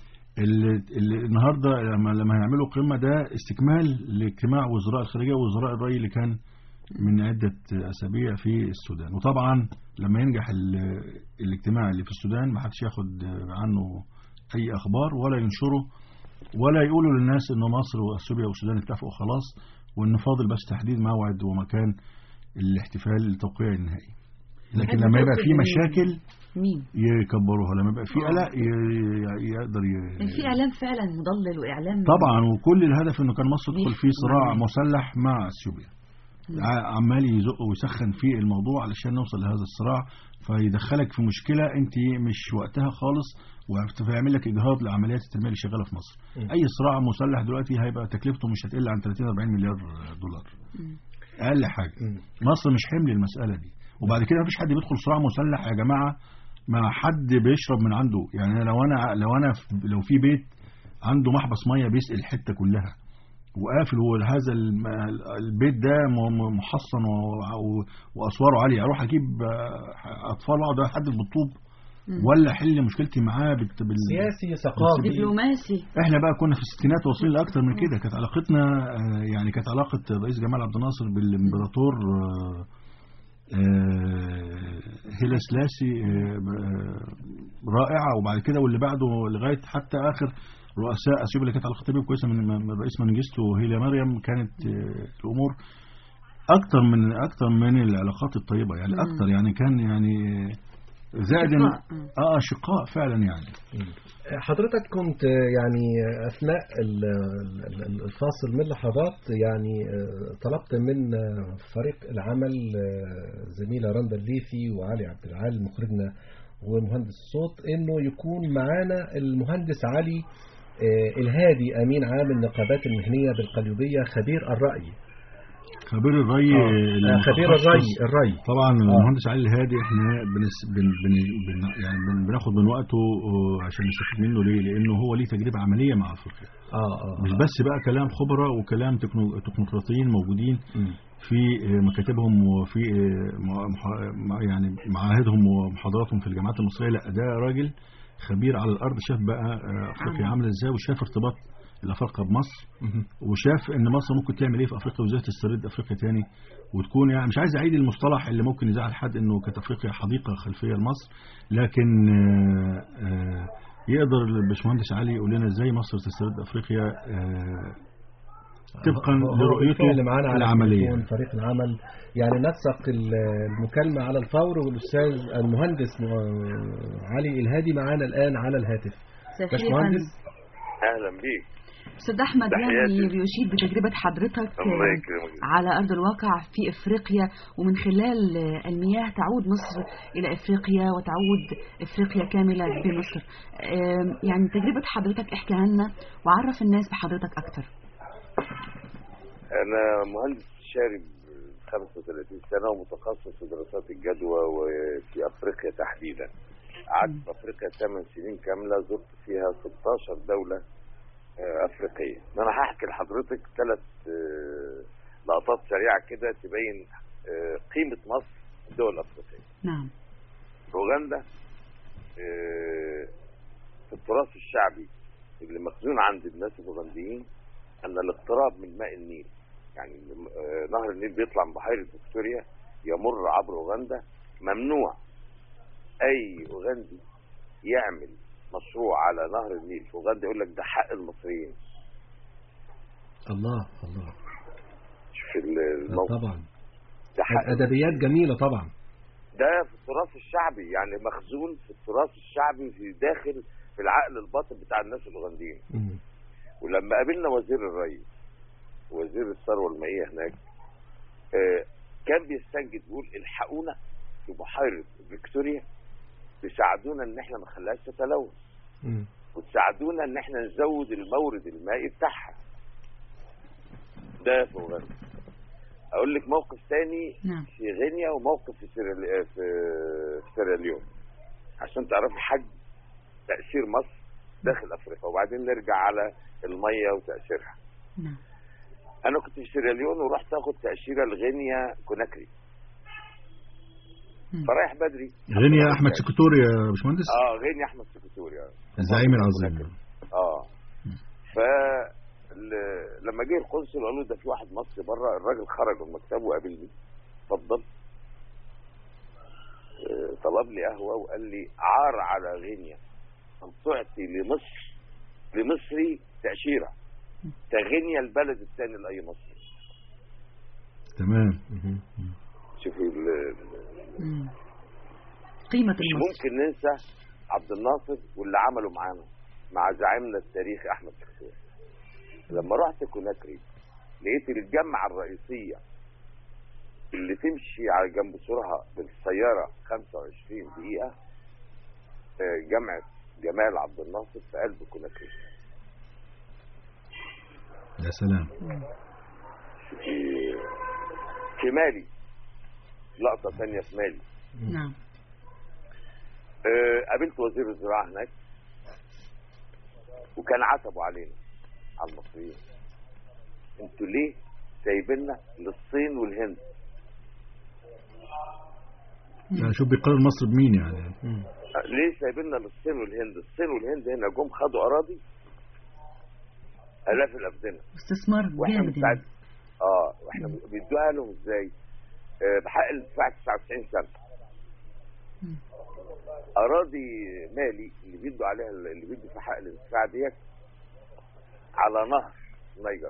ال- ال- النهارده لما لما هيعملوا قمة ده استكمال لاجتماع وزراء الخارجية ووزراء الري اللي كان من عدة أسابيع في السودان وطبعا لما ينجح ال- الاجتماع اللي في السودان ما حدش ياخد عنه أي أخبار ولا ينشره ولا يقولوا للناس ان مصر واثيوبيا والسودان اتفقوا خلاص وان فاضل بس تحديد موعد ومكان الاحتفال التوقيع النهائي لكن عايزة لما يبقى أقول في إن- مشاكل مين يكبروها لما يبقى في آه. قلق ي- يقدر يعني في ي... اعلام فعلا مضلل واعلام طبعا وكل الهدف انه كان مصر تدخل في بيحكم صراع عليه. مسلح مع اثيوبيا ع- عمال يزق ويسخن في الموضوع علشان نوصل لهذا الصراع فيدخلك في مشكله انت مش وقتها خالص وهيعمل لك اجهاض لعمليات التنميه اللي شغاله في مصر م. اي صراع مسلح دلوقتي هيبقى تكلفته مش هتقل عن 30 40 مليار دولار اقل حاجه مم. مصر مش حمل المساله دي وبعد كده مفيش حد بيدخل صراع مسلح يا جماعه مع حد بيشرب من عنده يعني لو انا لو انا في- لو في بيت عنده محبس ميه بيسقي الحته كلها وقافل وهذا الم- البيت ده م- م- محصن و- و- واسواره عاليه اروح اجيب آه، اطفال واقعد احدد بالطوب ولا احل مشكلتي معاه بالت- بال... سياسي ثقافي دبلوماسي احنا بقى كنا في الستينات واصلين لاكتر من كده كانت علاقتنا آه، يعني كانت علاقه الرئيس جمال عبد الناصر بالامبراطور آه، آه، هيلا سلاسي آه، آه، رائعه وبعد كده واللي بعده لغايه حتى اخر رؤساء اثيوبيا اللي كانت علاقتها بيهم كويسه من من الرئيس منجستو وهيليا مريم كانت آه، الامور اكتر من اكتر من العلاقات الطيبه يعني مم. اكتر يعني كان يعني زائد إن- شقاء. مم. اه شقاء فعلا يعني حضرتك كنت يعني أثناء ال- ال- ال- الفاصل من لحظات يعني طلبت من فريق العمل زميلة رندا الليثي وعلي عبد العال مخرجنا ومهندس الصوت انه يكون معانا المهندس علي الهادي امين عام النقابات المهنيه بالقليوبيه خبير الراي خبير الري آه، خبير المتخصص. الري الري طبعا المهندس علي الهادي احنا بنس بن بن بن يعني بن بناخد من وقته آه، عشان نستفيد منه ليه؟ لانه هو ليه تجربه عمليه مع افريقيا اه اه مش بس بقى كلام خبراء وكلام تكنو- تكنوقراطيين موجودين مم. في آه، مكاتبهم وفي آه، مع- مح- مع- يعني معاهدهم ومحاضراتهم في الجامعات المصريه لا ده راجل خبير على الارض شاف بقى آه، افريقيا عامله ازاي وشاف ارتباط الافارقه بمصر مهم. وشاف ان مصر ممكن تعمل ايه في افريقيا وازاي تسترد افريقيا تاني وتكون يعني مش عايز اعيد المصطلح اللي ممكن يزعل حد انه كانت افريقيا حديقه خلفيه لمصر لكن آه، آه، يقدر الباشمهندس علي يقول لنا ازاي مصر تسترد افريقيا آه، طبقا هو- هو لرؤيته بالفعل معانا على العمليه التليفون فريق العمل يعني نسق ال- المكالمة على الفور والأستاذ المهندس م- علي الهادي معانا الآن على الهاتف مساء الخير يا باشمهندس اهلا بيك استاذ احمد يعني تحياتي. بيشيد بتجربه حضرتك الله آه، يكرمك على ارض الواقع في افريقيا ومن خلال آه، المياه تعود مصر الى افريقيا وتعود افريقيا كامله بمصر آم، يعني تجربه حضرتك احكيها لنا وعرف الناس بحضرتك اكتر انا مهندس شارب 35 سنه ومتخصص في دراسات الجدوى وفي افريقيا تحديدا قعدت في افريقيا 8 سنين كامله زرت فيها 16 دوله آه، افريقيه انا هحكي لحضرتك ثلاث لقطات سريعه كده تبين آه، قيمه مصر في الدول الافريقيه نعم في اوغندا آه، في التراث الشعبي اللي مخزون عند الناس الاوغنديين ان الاقتراب من ماء النيل يعني آه، نهر النيل بيطلع من بحيره فيكتوريا يمر عبر اوغندا ممنوع اي اوغندي يعمل مشروع على نهر النيل في اوغندا يقول لك ده حق المصريين الله الله شوف الموقف طبعا ده حق ادبيات جميله طبعا ده في التراث الشعبي يعني مخزون في التراث الشعبي في داخل في العقل الباطن بتاع الناس الاوغنديين مم. ولما قابلنا وزير الري وزير الثروه المائيه هناك آه، كان بيستنجد يقول الحقونا في بحيره فيكتوريا تساعدونا ان احنا ما نخليهاش تتلوث مم. وتساعدونا ان احنا نزود المورد المائي بتاعها ده في اوغندا اقول لك موقف تاني نعم في غينيا وموقف في سيرالي... في في سيراليون عشان تعرفي حجم تاثير مصر داخل افريقيا وبعدين نرجع على الميه وتاثيرها نعم انا كنت في سيراليون ورحت اخد تاشيره لغينيا كوناكري مم. فرايح بدري غني احمد شكتوري يا باشمهندس اه غينيا احمد سكوتوري آه. الزعيم العظيم اه ف ل- لما جه القنصل قالوا ده في واحد مصري بره الراجل خرج من مكتبه وقابلني اتفضل آه، طلب لي قهوه وقال لي عار على غينيا ان تعطي لمصر لمصري تاشيره تغنيا البلد الثاني لاي مصري تمام مم. شوفي ال- ال- مم. قيمه مش المصر ممكن ننسى عبد الناصر واللي عمله معانا مع زعيمنا التاريخي احمد شكور لما رحت كوناكري لقيت الجامعه الرئيسيه اللي تمشي على جنب سورها بالسياره 25 دقيقه آه، جامعه جمال عبد الناصر في قلب كوناكري يا سلام في في مالي لقطه ثانيه في مالي نعم آه، قابلت وزير الزراعه هناك وكان عتبوا علينا على المصريين انتوا ليه سايبيننا للصين والهند يعني شوف بيقارن مصر بمين يعني مم. آه، ليه سايبيننا للصين والهند الصين والهند هنا جم خدوا اراضي الاف الافدنه استثمار واحنا جامد مستعد يعني. اه واحنا بيدوها لهم ازاي آه، بحق الدفاع 99 سنه مم. اراضي مالي اللي بيدوا عليها اللي بيدوا في حق الانتفاع ديت على نهر نيجر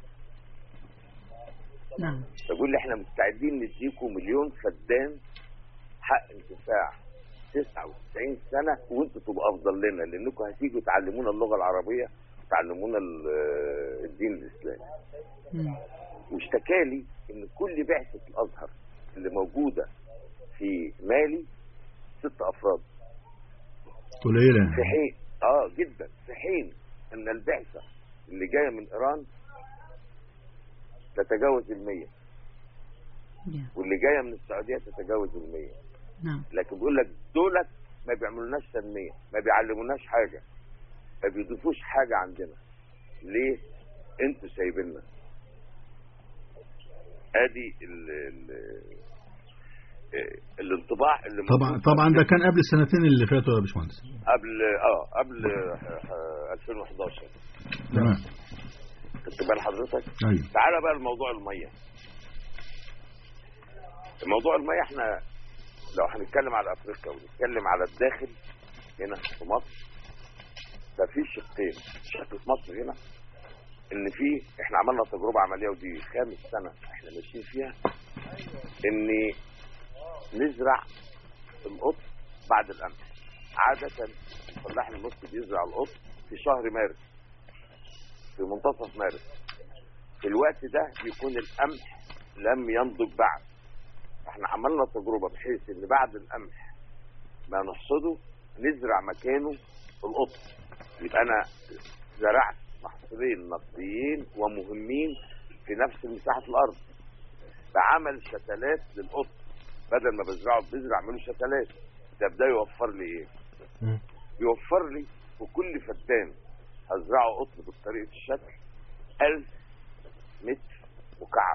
نعم بقول لي احنا مستعدين نديكم مليون فدان حق انتفاع 99 سنه وانتوا تبقوا افضل لنا لانكم هتيجوا تعلمونا اللغه العربيه وتعلمونا ال- الدين الاسلامي مم. واشتكى لي ان كل بعثه الازهر اللي موجوده في مالي ست افراد قليلة في يعني حين اه جدا في حين ان البعثه اللي جايه من ايران تتجاوز المية يا. واللي جايه من السعوديه تتجاوز المية نعم لكن بيقول لك دولت ما بيعملوناش تنميه ما بيعلموناش حاجه ما بيضيفوش حاجه عندنا ليه انتوا سايبيننا ادي ال ال آه، الانطباع اللي طبعا موجود طبعا ده كان قبل السنتين اللي فاتوا يا باشمهندس قبل اه قبل آه، آه، 2011 تمام خدت بال حضرتك ايوه تعالى بقى لموضوع الميه موضوع الميه احنا لو هنتكلم على افريقيا ونتكلم على الداخل هنا في مصر ففي شقين شق في مصر هنا ان في احنا عملنا تجربه عمليه ودي خامس سنه احنا ماشيين فيها ان نزرع القطن بعد القمح عاده الفلاح المصري بيزرع القطن في شهر مارس في منتصف مارس في الوقت ده بيكون القمح لم ينضج بعد احنا عملنا تجربه بحيث ان بعد القمح ما نحصده نزرع مكانه القطن يبقى انا زرعت محصولين نقديين ومهمين في نفس مساحه الارض بعمل شتلات للقطن بدل ما بزرعه بذر اعمله شتلات ده ده يوفر لي ايه؟ مم. يوفر لي في كل فدان هزرعه قطن بطريقه الشكل 1000 متر مكعب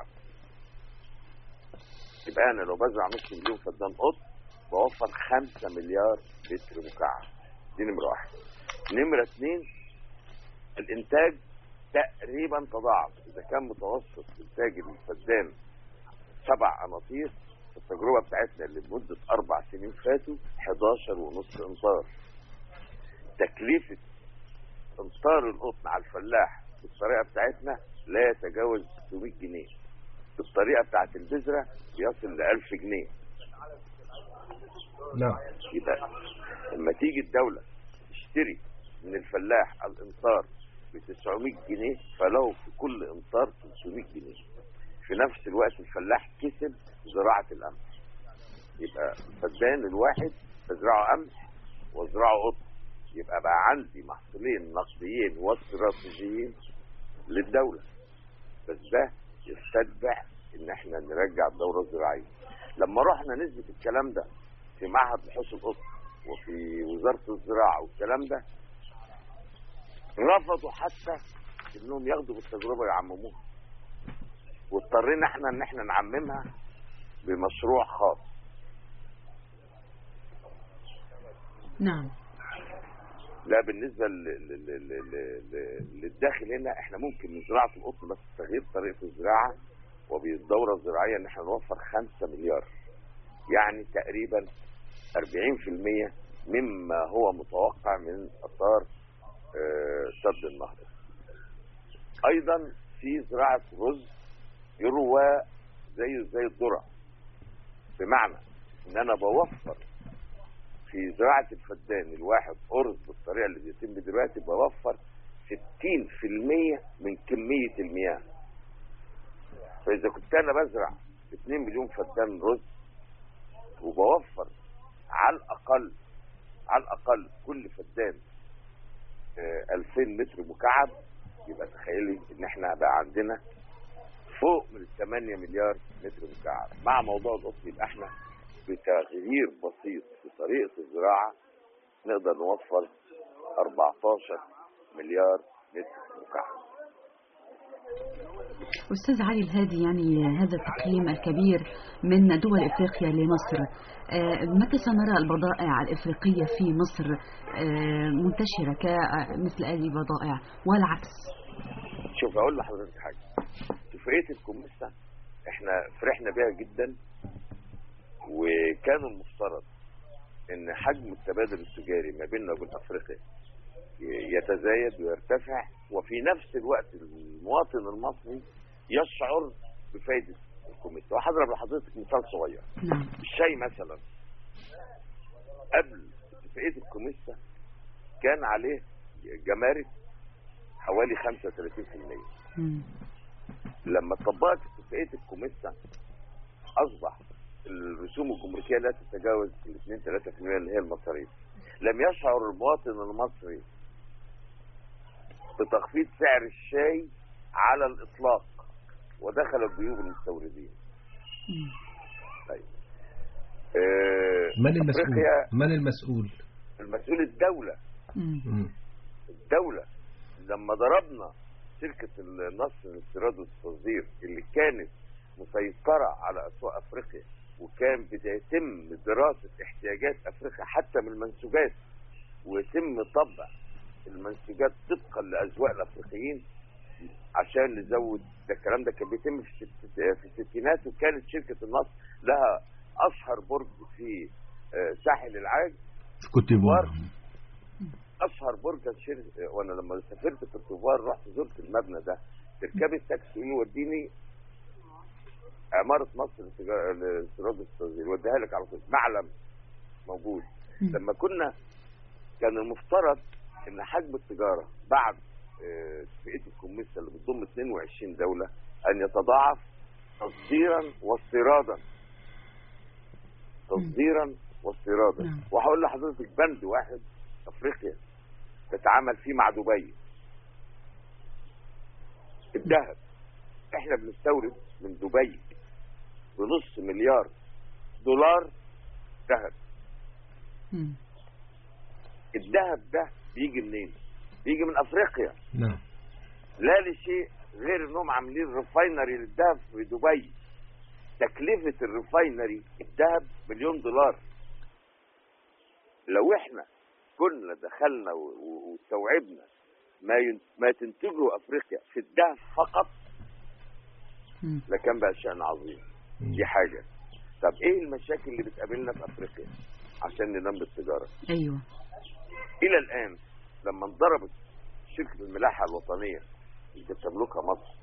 يبقى انا لو بزرع نص مليون فدان قطن بوفر 5 مليار متر مكعب دي نمره واحد نمره اثنين الانتاج تقريبا تضاعف اذا كان متوسط انتاج الفدان سبع اناطير في التجربه بتاعتنا اللي لمده اربع سنين فاتوا 11 ونص امتار تكلفه امتار القطن على الفلاح بالطريقه بتاعتنا لا يتجاوز 600 جنيه بالطريقه بتاعت البذره يصل ل 1000 جنيه نعم يبقى لما تيجي الدولة تشتري من الفلاح الامطار ب 900 جنيه فله في كل امطار 300 جنيه في نفس الوقت الفلاح كسب زراعة القمح يبقى الفدان الواحد بزرعه قمح وازرعه قطن يبقى بقى عندي محصولين نقديين واستراتيجيين للدولة بس ده يستتبع ان احنا نرجع الدورة الزراعية لما رحنا نثبت الكلام ده في معهد بحوث القطن وفي وزارة الزراعة والكلام ده رفضوا حتى انهم ياخدوا بالتجربة يعمموها واضطرينا احنا ان احنا نعممها بمشروع خاص نعم لا بالنسبة ل- ل- ل- ل- ل- للداخل هنا احنا ممكن من زراعة القطن بس تغيير طريقة الزراعة وبالدورة الزراعية ان احنا نوفر 5 مليار يعني تقريبا 40% مما هو متوقع من اثار آه، سد النهضة ايضا في زراعة رز يروى زيه زي الذرة بمعنى ان انا بوفر في زراعة الفدان الواحد أرز بالطريقة اللي بيتم دلوقتي بوفر 60% من كمية المياه فإذا كنت أنا بزرع 2 مليون فدان رز وبوفر على الأقل على الأقل كل فدان آه، 2000 متر مكعب يبقى تخيلي إن إحنا بقى عندنا فوق من 8 مليار متر مكعب مع موضوع القطن يبقى إحنا بتغيير بسيط في طريقة الزراعة نقدر نوفر 14 مليار متر مكعب أستاذ علي الهادي يعني هذا التقييم الكبير من دول إفريقيا لمصر آه، متى سنرى البضائع الإفريقية في مصر آه، منتشرة كمثل هذه البضائع والعكس شوف اقول لحضرتك حاجه اتفاقيه الكوميسا احنا فرحنا بيها جدا وكان المفترض ان حجم التبادل التجاري ما بيننا وبين افريقيا ي- يتزايد ويرتفع وفي نفس الوقت المواطن المصري يشعر بفائده الكوميسا وهضرب لحضرتك مثال صغير نعم الشاي مثلا قبل اتفاقيه الكوميسا كان عليه جمارك حوالي 35% مم. لما طبقت اتفاقيه الكوميسا اصبح الرسوم الجمركيه لا تتجاوز ال 2 3% اللي هي المصاريف لم يشعر المواطن المصري بتخفيض سعر الشاي على الاطلاق ودخل جيوب المستوردين مم. طيب آه، من المسؤول أفريقيا من المسؤول المسؤول الدوله مم. مم. الدولة لما ضربنا شركة النصر للاستيراد والتصدير اللي كانت مسيطرة على أسواق أفريقيا وكان بيتم دراسة احتياجات أفريقيا حتى من المنسوجات ويتم طبع المنسوجات طبقا لأذواق الأفريقيين عشان نزود ده الكلام ده كان بيتم في الست- في الستينات وكانت شركة النصر لها أشهر برج في آه، ساحل العاج في كوت ديفوار اشهر برج شير وانا لما سافرت في الكوفار رحت زرت المبنى ده تركبي التاكسي يوديني عمارة مصر للتجا- للاستيراد والتصدير يوديها لك على طول معلم موجود مم. لما كنا كان المفترض ان حجم التجارة بعد آه، فئه الكوميسا اللي بتضم 22 دوله ان يتضاعف تصديرا واستيرادا تصديرا واستيرادا نعم. وهقول لحضرتك بند واحد افريقيا تتعامل فيه مع دبي الذهب احنا بنستورد من دبي بنص مليار دولار ذهب مم. الذهب ده بيجي منين بيجي من افريقيا نعم لا لشيء غير انهم عاملين ريفاينري للذهب في دبي تكلفة الريفاينري الذهب مليون دولار لو احنا كنا دخلنا و- و- واستوعبنا ما ين- ما تنتجه افريقيا في الذهب فقط مم. لكان بقى شأن عظيم دي حاجة طب ايه المشاكل اللي بتقابلنا في افريقيا عشان ننمي التجارة ايوه الى الان لما انضربت شركه الملاحه الوطنيه اللي بتملكها مصر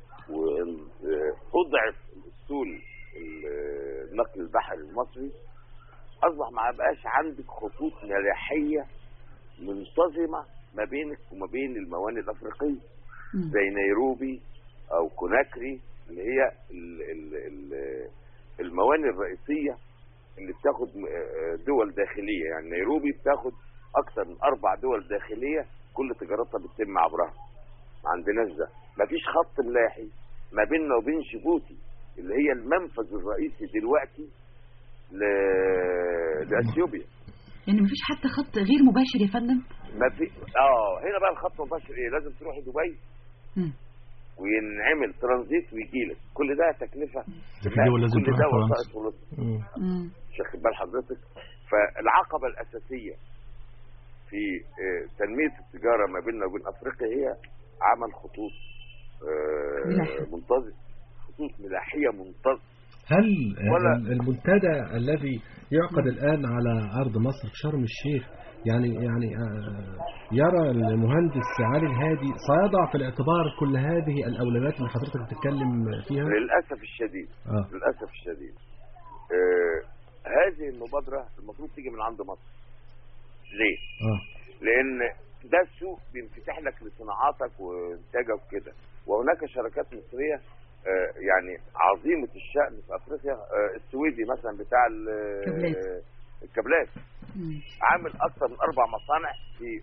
واضعف الاسطول ال- النقل البحري المصري اصبح ما بقاش عندك خطوط ملاحيه منتظمه ما بينك وما بين الموانئ الافريقيه مم. زي نيروبي او كوناكري اللي هي ال ال ال الموانئ الرئيسيه اللي بتاخد م- آه دول داخليه يعني نيروبي بتاخد اكثر من اربع دول داخليه كل تجارتها بتتم عبرها ما عندناش ده ما فيش خط ملاحي ما بيننا وبين جيبوتي اللي هي المنفذ الرئيسي دلوقتي ل... لاثيوبيا يعني مفيش حتى خط غير مباشر يا فندم ما في اه هنا بقى الخط مباشر ايه لازم تروحي دبي مم. وينعمل ترانزيت ويجي لك كل ده تكلفه ده في دول لازم كل تروح ده فرنسا. وسائط ولطف مم. مم. واخد بال حضرتك فالعقبه الاساسيه في آه، تنميه التجاره ما بيننا وبين افريقيا هي عمل خطوط آه، ملاحة. منتظم خطوط ملاحيه منتظمه هل ولا- ال- المنتدى الذي يعقد الآن على أرض مصر في شرم الشيخ يعني يعني آه، يرى المهندس علي الهادي سيضع في الاعتبار كل هذه الأولويات اللي حضرتك بتتكلم فيها؟ للاسف الشديد آه. للاسف الشديد آه هذه المبادره المفروض تيجي من عند مصر ليه؟ آه. لان ده السوق بينفتح لك لصناعاتك وانتاجك وكده وهناك شركات مصريه آه، يعني عظيمه الشأن في افريقيا آه، السويدي مثلا بتاع ال- كابلات. الكابلات مم. عامل اكثر من اربع مصانع في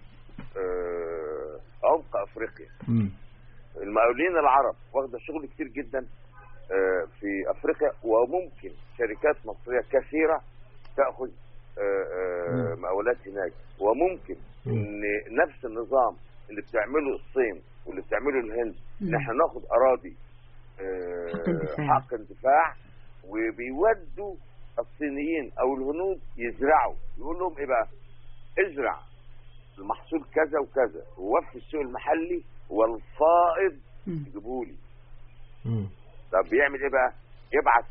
آه، عمق افريقيا مم. المقاولين العرب واخده شغل كتير جدا آه، في افريقيا وممكن شركات مصريه كثيره تاخذ آه، آه، مقاولات هناك وممكن مم. ان نفس النظام اللي بتعمله الصين واللي بتعمله الهند ان مم. احنا ناخد اراضي آه، حق اندفاع. حق انتفاع وبيودوا الصينيين او الهنود يزرعوا يقول لهم ايه بقى ازرع المحصول كذا وكذا ووفي السوق المحلي والفائض مم. يجيبوا لي مم. طب بيعمل ايه بقى يبعت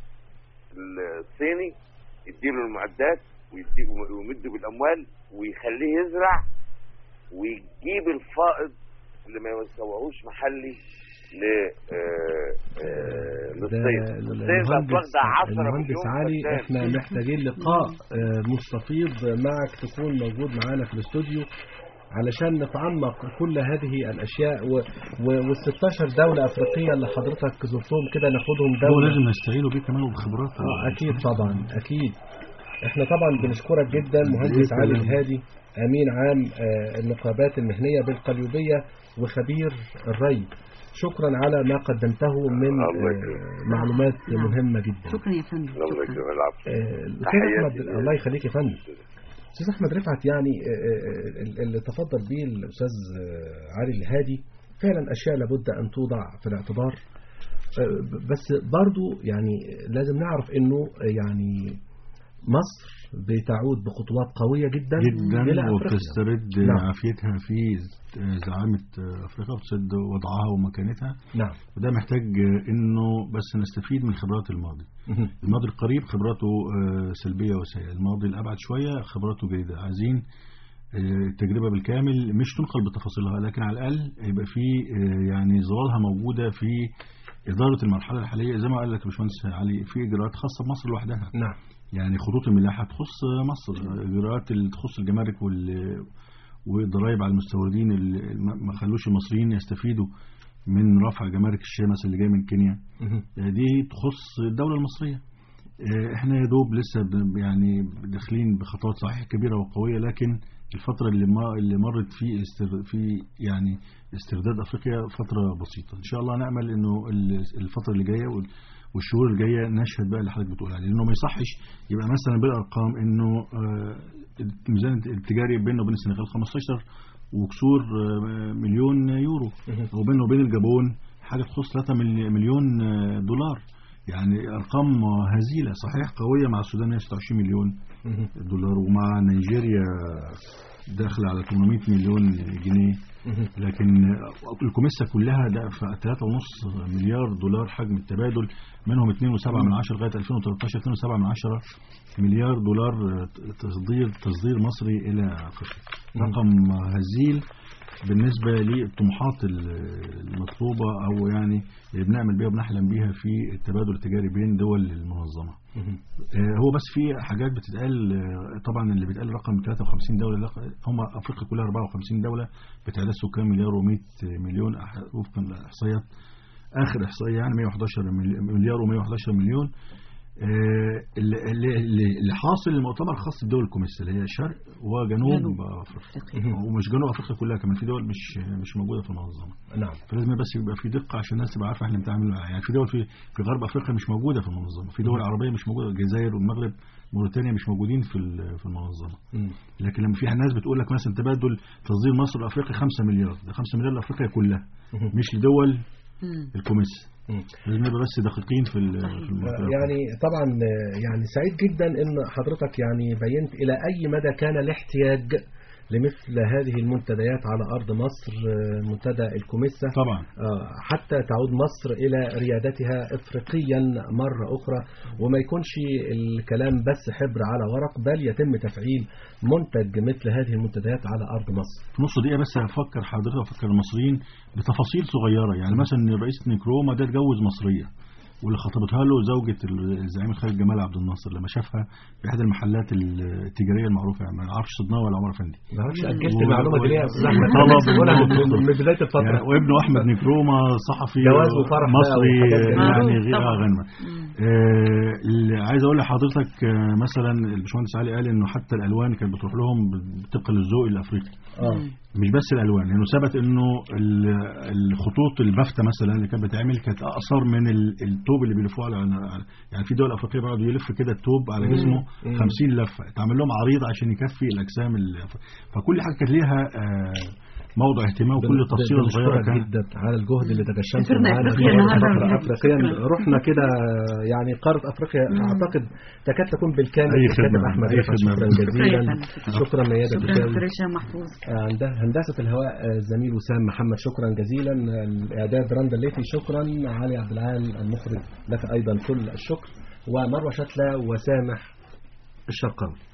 الصيني يديله المعدات ويدي- ويمده بالاموال ويخليه يزرع ويجيب الفائض اللي ما يسوقهوش محلي ل آه، آه، ده للصين الصين بقت المهندس واخده 10 المهندس مليون علي فدان. احنا محتاجين لقاء آه، مستفيض معك تكون موجود معانا في الاستوديو علشان نتعمق كل هذه الاشياء وال 16 دوله افريقيه اللي حضرتك زرتهم كده ناخدهم هو دوله لازم نستعينوا بيه كمان وبخبرات آه، اكيد طبعا اكيد احنا طبعا بنشكرك جدا مهندس علي الهادي امين عام آه، النقابات المهنيه بالقليوبيه وخبير الري شكرا على ما قدمته من الله آه، يكرمك. معلومات نعم. مهمه جدا شكرا يا فندم الله شكرا يكرمك العفو آه، الاستاذ تحياتي احمد لله. الله يخليك يا فندم استاذ احمد رفعت يعني آه، آه، اللي تفضل به الاستاذ آه، علي الهادي فعلا اشياء لابد ان توضع في الاعتبار آه، بس برضو يعني لازم نعرف انه آه، يعني مصر بتعود بخطوات قوية جدا جدا إلى أفريقيا. وبتسترد نعم. عافيتها في زعامة أفريقيا وبتسد وضعها ومكانتها نعم وده محتاج إنه بس نستفيد من خبرات الماضي مهم. الماضي القريب خبراته آه، سلبية وسيئة الماضي الأبعد شوية خبراته جيدة عايزين آه، التجربة بالكامل مش تنقل بتفاصيلها لكن على الأقل يبقى في آه، يعني ظلالها موجودة في إدارة المرحلة الحالية زي ما قال لك يا باشمهندس علي في إجراءات خاصة بمصر لوحدها نعم يعني خطوط الملاحة تخص مصر إجراءات اللي تخص الجمارك وال والضرائب على المستوردين اللي ما ما خلوش المصريين يستفيدوا من رفع جمارك الشاي مثلا اللي جاي من كينيا مهم. دي تخص الدولة المصرية آه، احنا يا دوب لسه ب- يعني داخلين بخطوات صحيح كبيرة وقوية لكن الفترة اللي ما اللي مرت في استر في يعني استرداد افريقيا فترة بسيطة ان شاء الله نأمل انه ال- الفترة اللي جاية وال- والشهور الجاية نشهد بقى اللي حضرتك بتقول عليه لانه ما يصحش يبقى مثلا بالارقام انه آه، الميزان التجاري بيننا وبين السنغال 15 وكسور آه، مليون يورو مهم. وبينه وبين الجابون حاجة تخص 3 مل- مليون آه، دولار يعني أرقام هزيلة صحيح قوية مع السودان 126 مليون مهم. دولار ومع نيجيريا داخل على 800 مليون جنيه مهم. لكن الكوميسا كلها ده في 3.5 مليار دولار حجم التبادل منهم 2.7 من عشرة لغايه 2013 2.7 من عشرة مليار دولار تصدير تصدير مصري الى افريقيا رقم هزيل بالنسبه للطموحات المطلوبه او يعني اللي بنعمل بيها وبنحلم بيها في التبادل التجاري بين دول المنظمه مهم. آه، هو بس في حاجات بتتقال آه، طبعا اللي بيتقال رقم 53 دوله لا، هم افريقيا كلها 54 دوله بتعداد سكان مليار و100 مليون أح- وفقا للاحصائيات اخر احصائيه يعني 111 ملي- مليار و111 مليون آه، اللي, اللي, اللي اللي حاصل المؤتمر خاص بدول الكوميسا اللي هي شرق وجنوب جنوب افريقيا ومش جنوب افريقيا كلها كمان في دول مش مش موجوده في المنظمه نعم فلازم بس يبقى في دقه عشان الناس تبقى عارفه احنا بنتعامل معاها يعني في دول في في غرب افريقيا مش موجوده في المنظمه في دول عربيه مش موجوده الجزائر والمغرب موريتانيا مش موجودين في ال- في المنظمه مم. لكن لما في ناس بتقول لك مثلا تبادل تصدير مصر لافريقيا 5 مليار ده 5 مليار لافريقيا كلها مهم. مش لدول مم. الكوميس مم. لازم نبقى بس دقيقين في ال- في الموضوع يعني طبعا آه، يعني سعيد جدا ان حضرتك يعني بينت الى اي مدى كان الاحتياج لمثل هذه المنتديات على ارض مصر آه، منتدى الكوميسا طبعا آه، حتى تعود مصر إلى ريادتها إفريقيا مرة أخرى وما يكونش الكلام بس حبر على ورق بل يتم تفعيل منتج مثل هذه المنتديات على أرض مصر في نص دقيقه بس هفكر حضرتك افكر المصريين بتفاصيل صغيره يعني مثلا الرئيس نيكروما ده اتجوز مصريه واللي خطبتها له زوجة الزعيم الخالد جمال عبد الناصر لما شافها في احدى المحلات التجاريه المعروفه يعني ما اعرفش صدناه ولا عمر افندي ما اعرفش اجلت و- المعلومه دي ليه يا استاذ احمد طلب ولا إنه من, تخطب. من بدايه يعني الفتره وابنه احمد نكرومه صحفي جواز وفرح بقى مصري وحاجات جميلة. يعني معروف غير طبعا. غنمه آه، اللي عايز اقول لحضرتك آه، مثلا الباشمهندس علي قال انه حتى الالوان كانت بتروح لهم طبقا للذوق الافريقي اه مش بس الالوان لانه ثبت انه ال- الخطوط البافته مثلا اللي كانت بتعمل كانت اقصر من ال- التوب اللي بيلفوه على على- يعني في دول افريقيه بيقعدوا يلف كده التوب على جسمه مم. 50 لفه اتعمل لهم عريض عشان يكفي الاجسام ال- فكل حاجه كانت ليها آه، موضع اهتمام وكل تفصيله صغيره بنشكرك كانت جدا على الجهد اللي تجشمته سافرنا معانا أفريقيا في النهاردة الفترة بجد. افريقيا شكراً. رحنا كده يعني قاره افريقيا اعتقد تكاد تكون بالكامل أي الكاتب خدمة. احمد أي رفعت خدمة. شكرا شكرا يا جزيلا فندم. شكرا ميادة شكرا بشاوي دكتور هشام محفوظ عند هندسة الهواء آه، الزميل وسام محمد شكرا جزيلا الإعداد رندا الليثي شكرا علي عبد العال المخرج لك أيضا كل الشكر ومروة شتلة وسامح الشرقاوي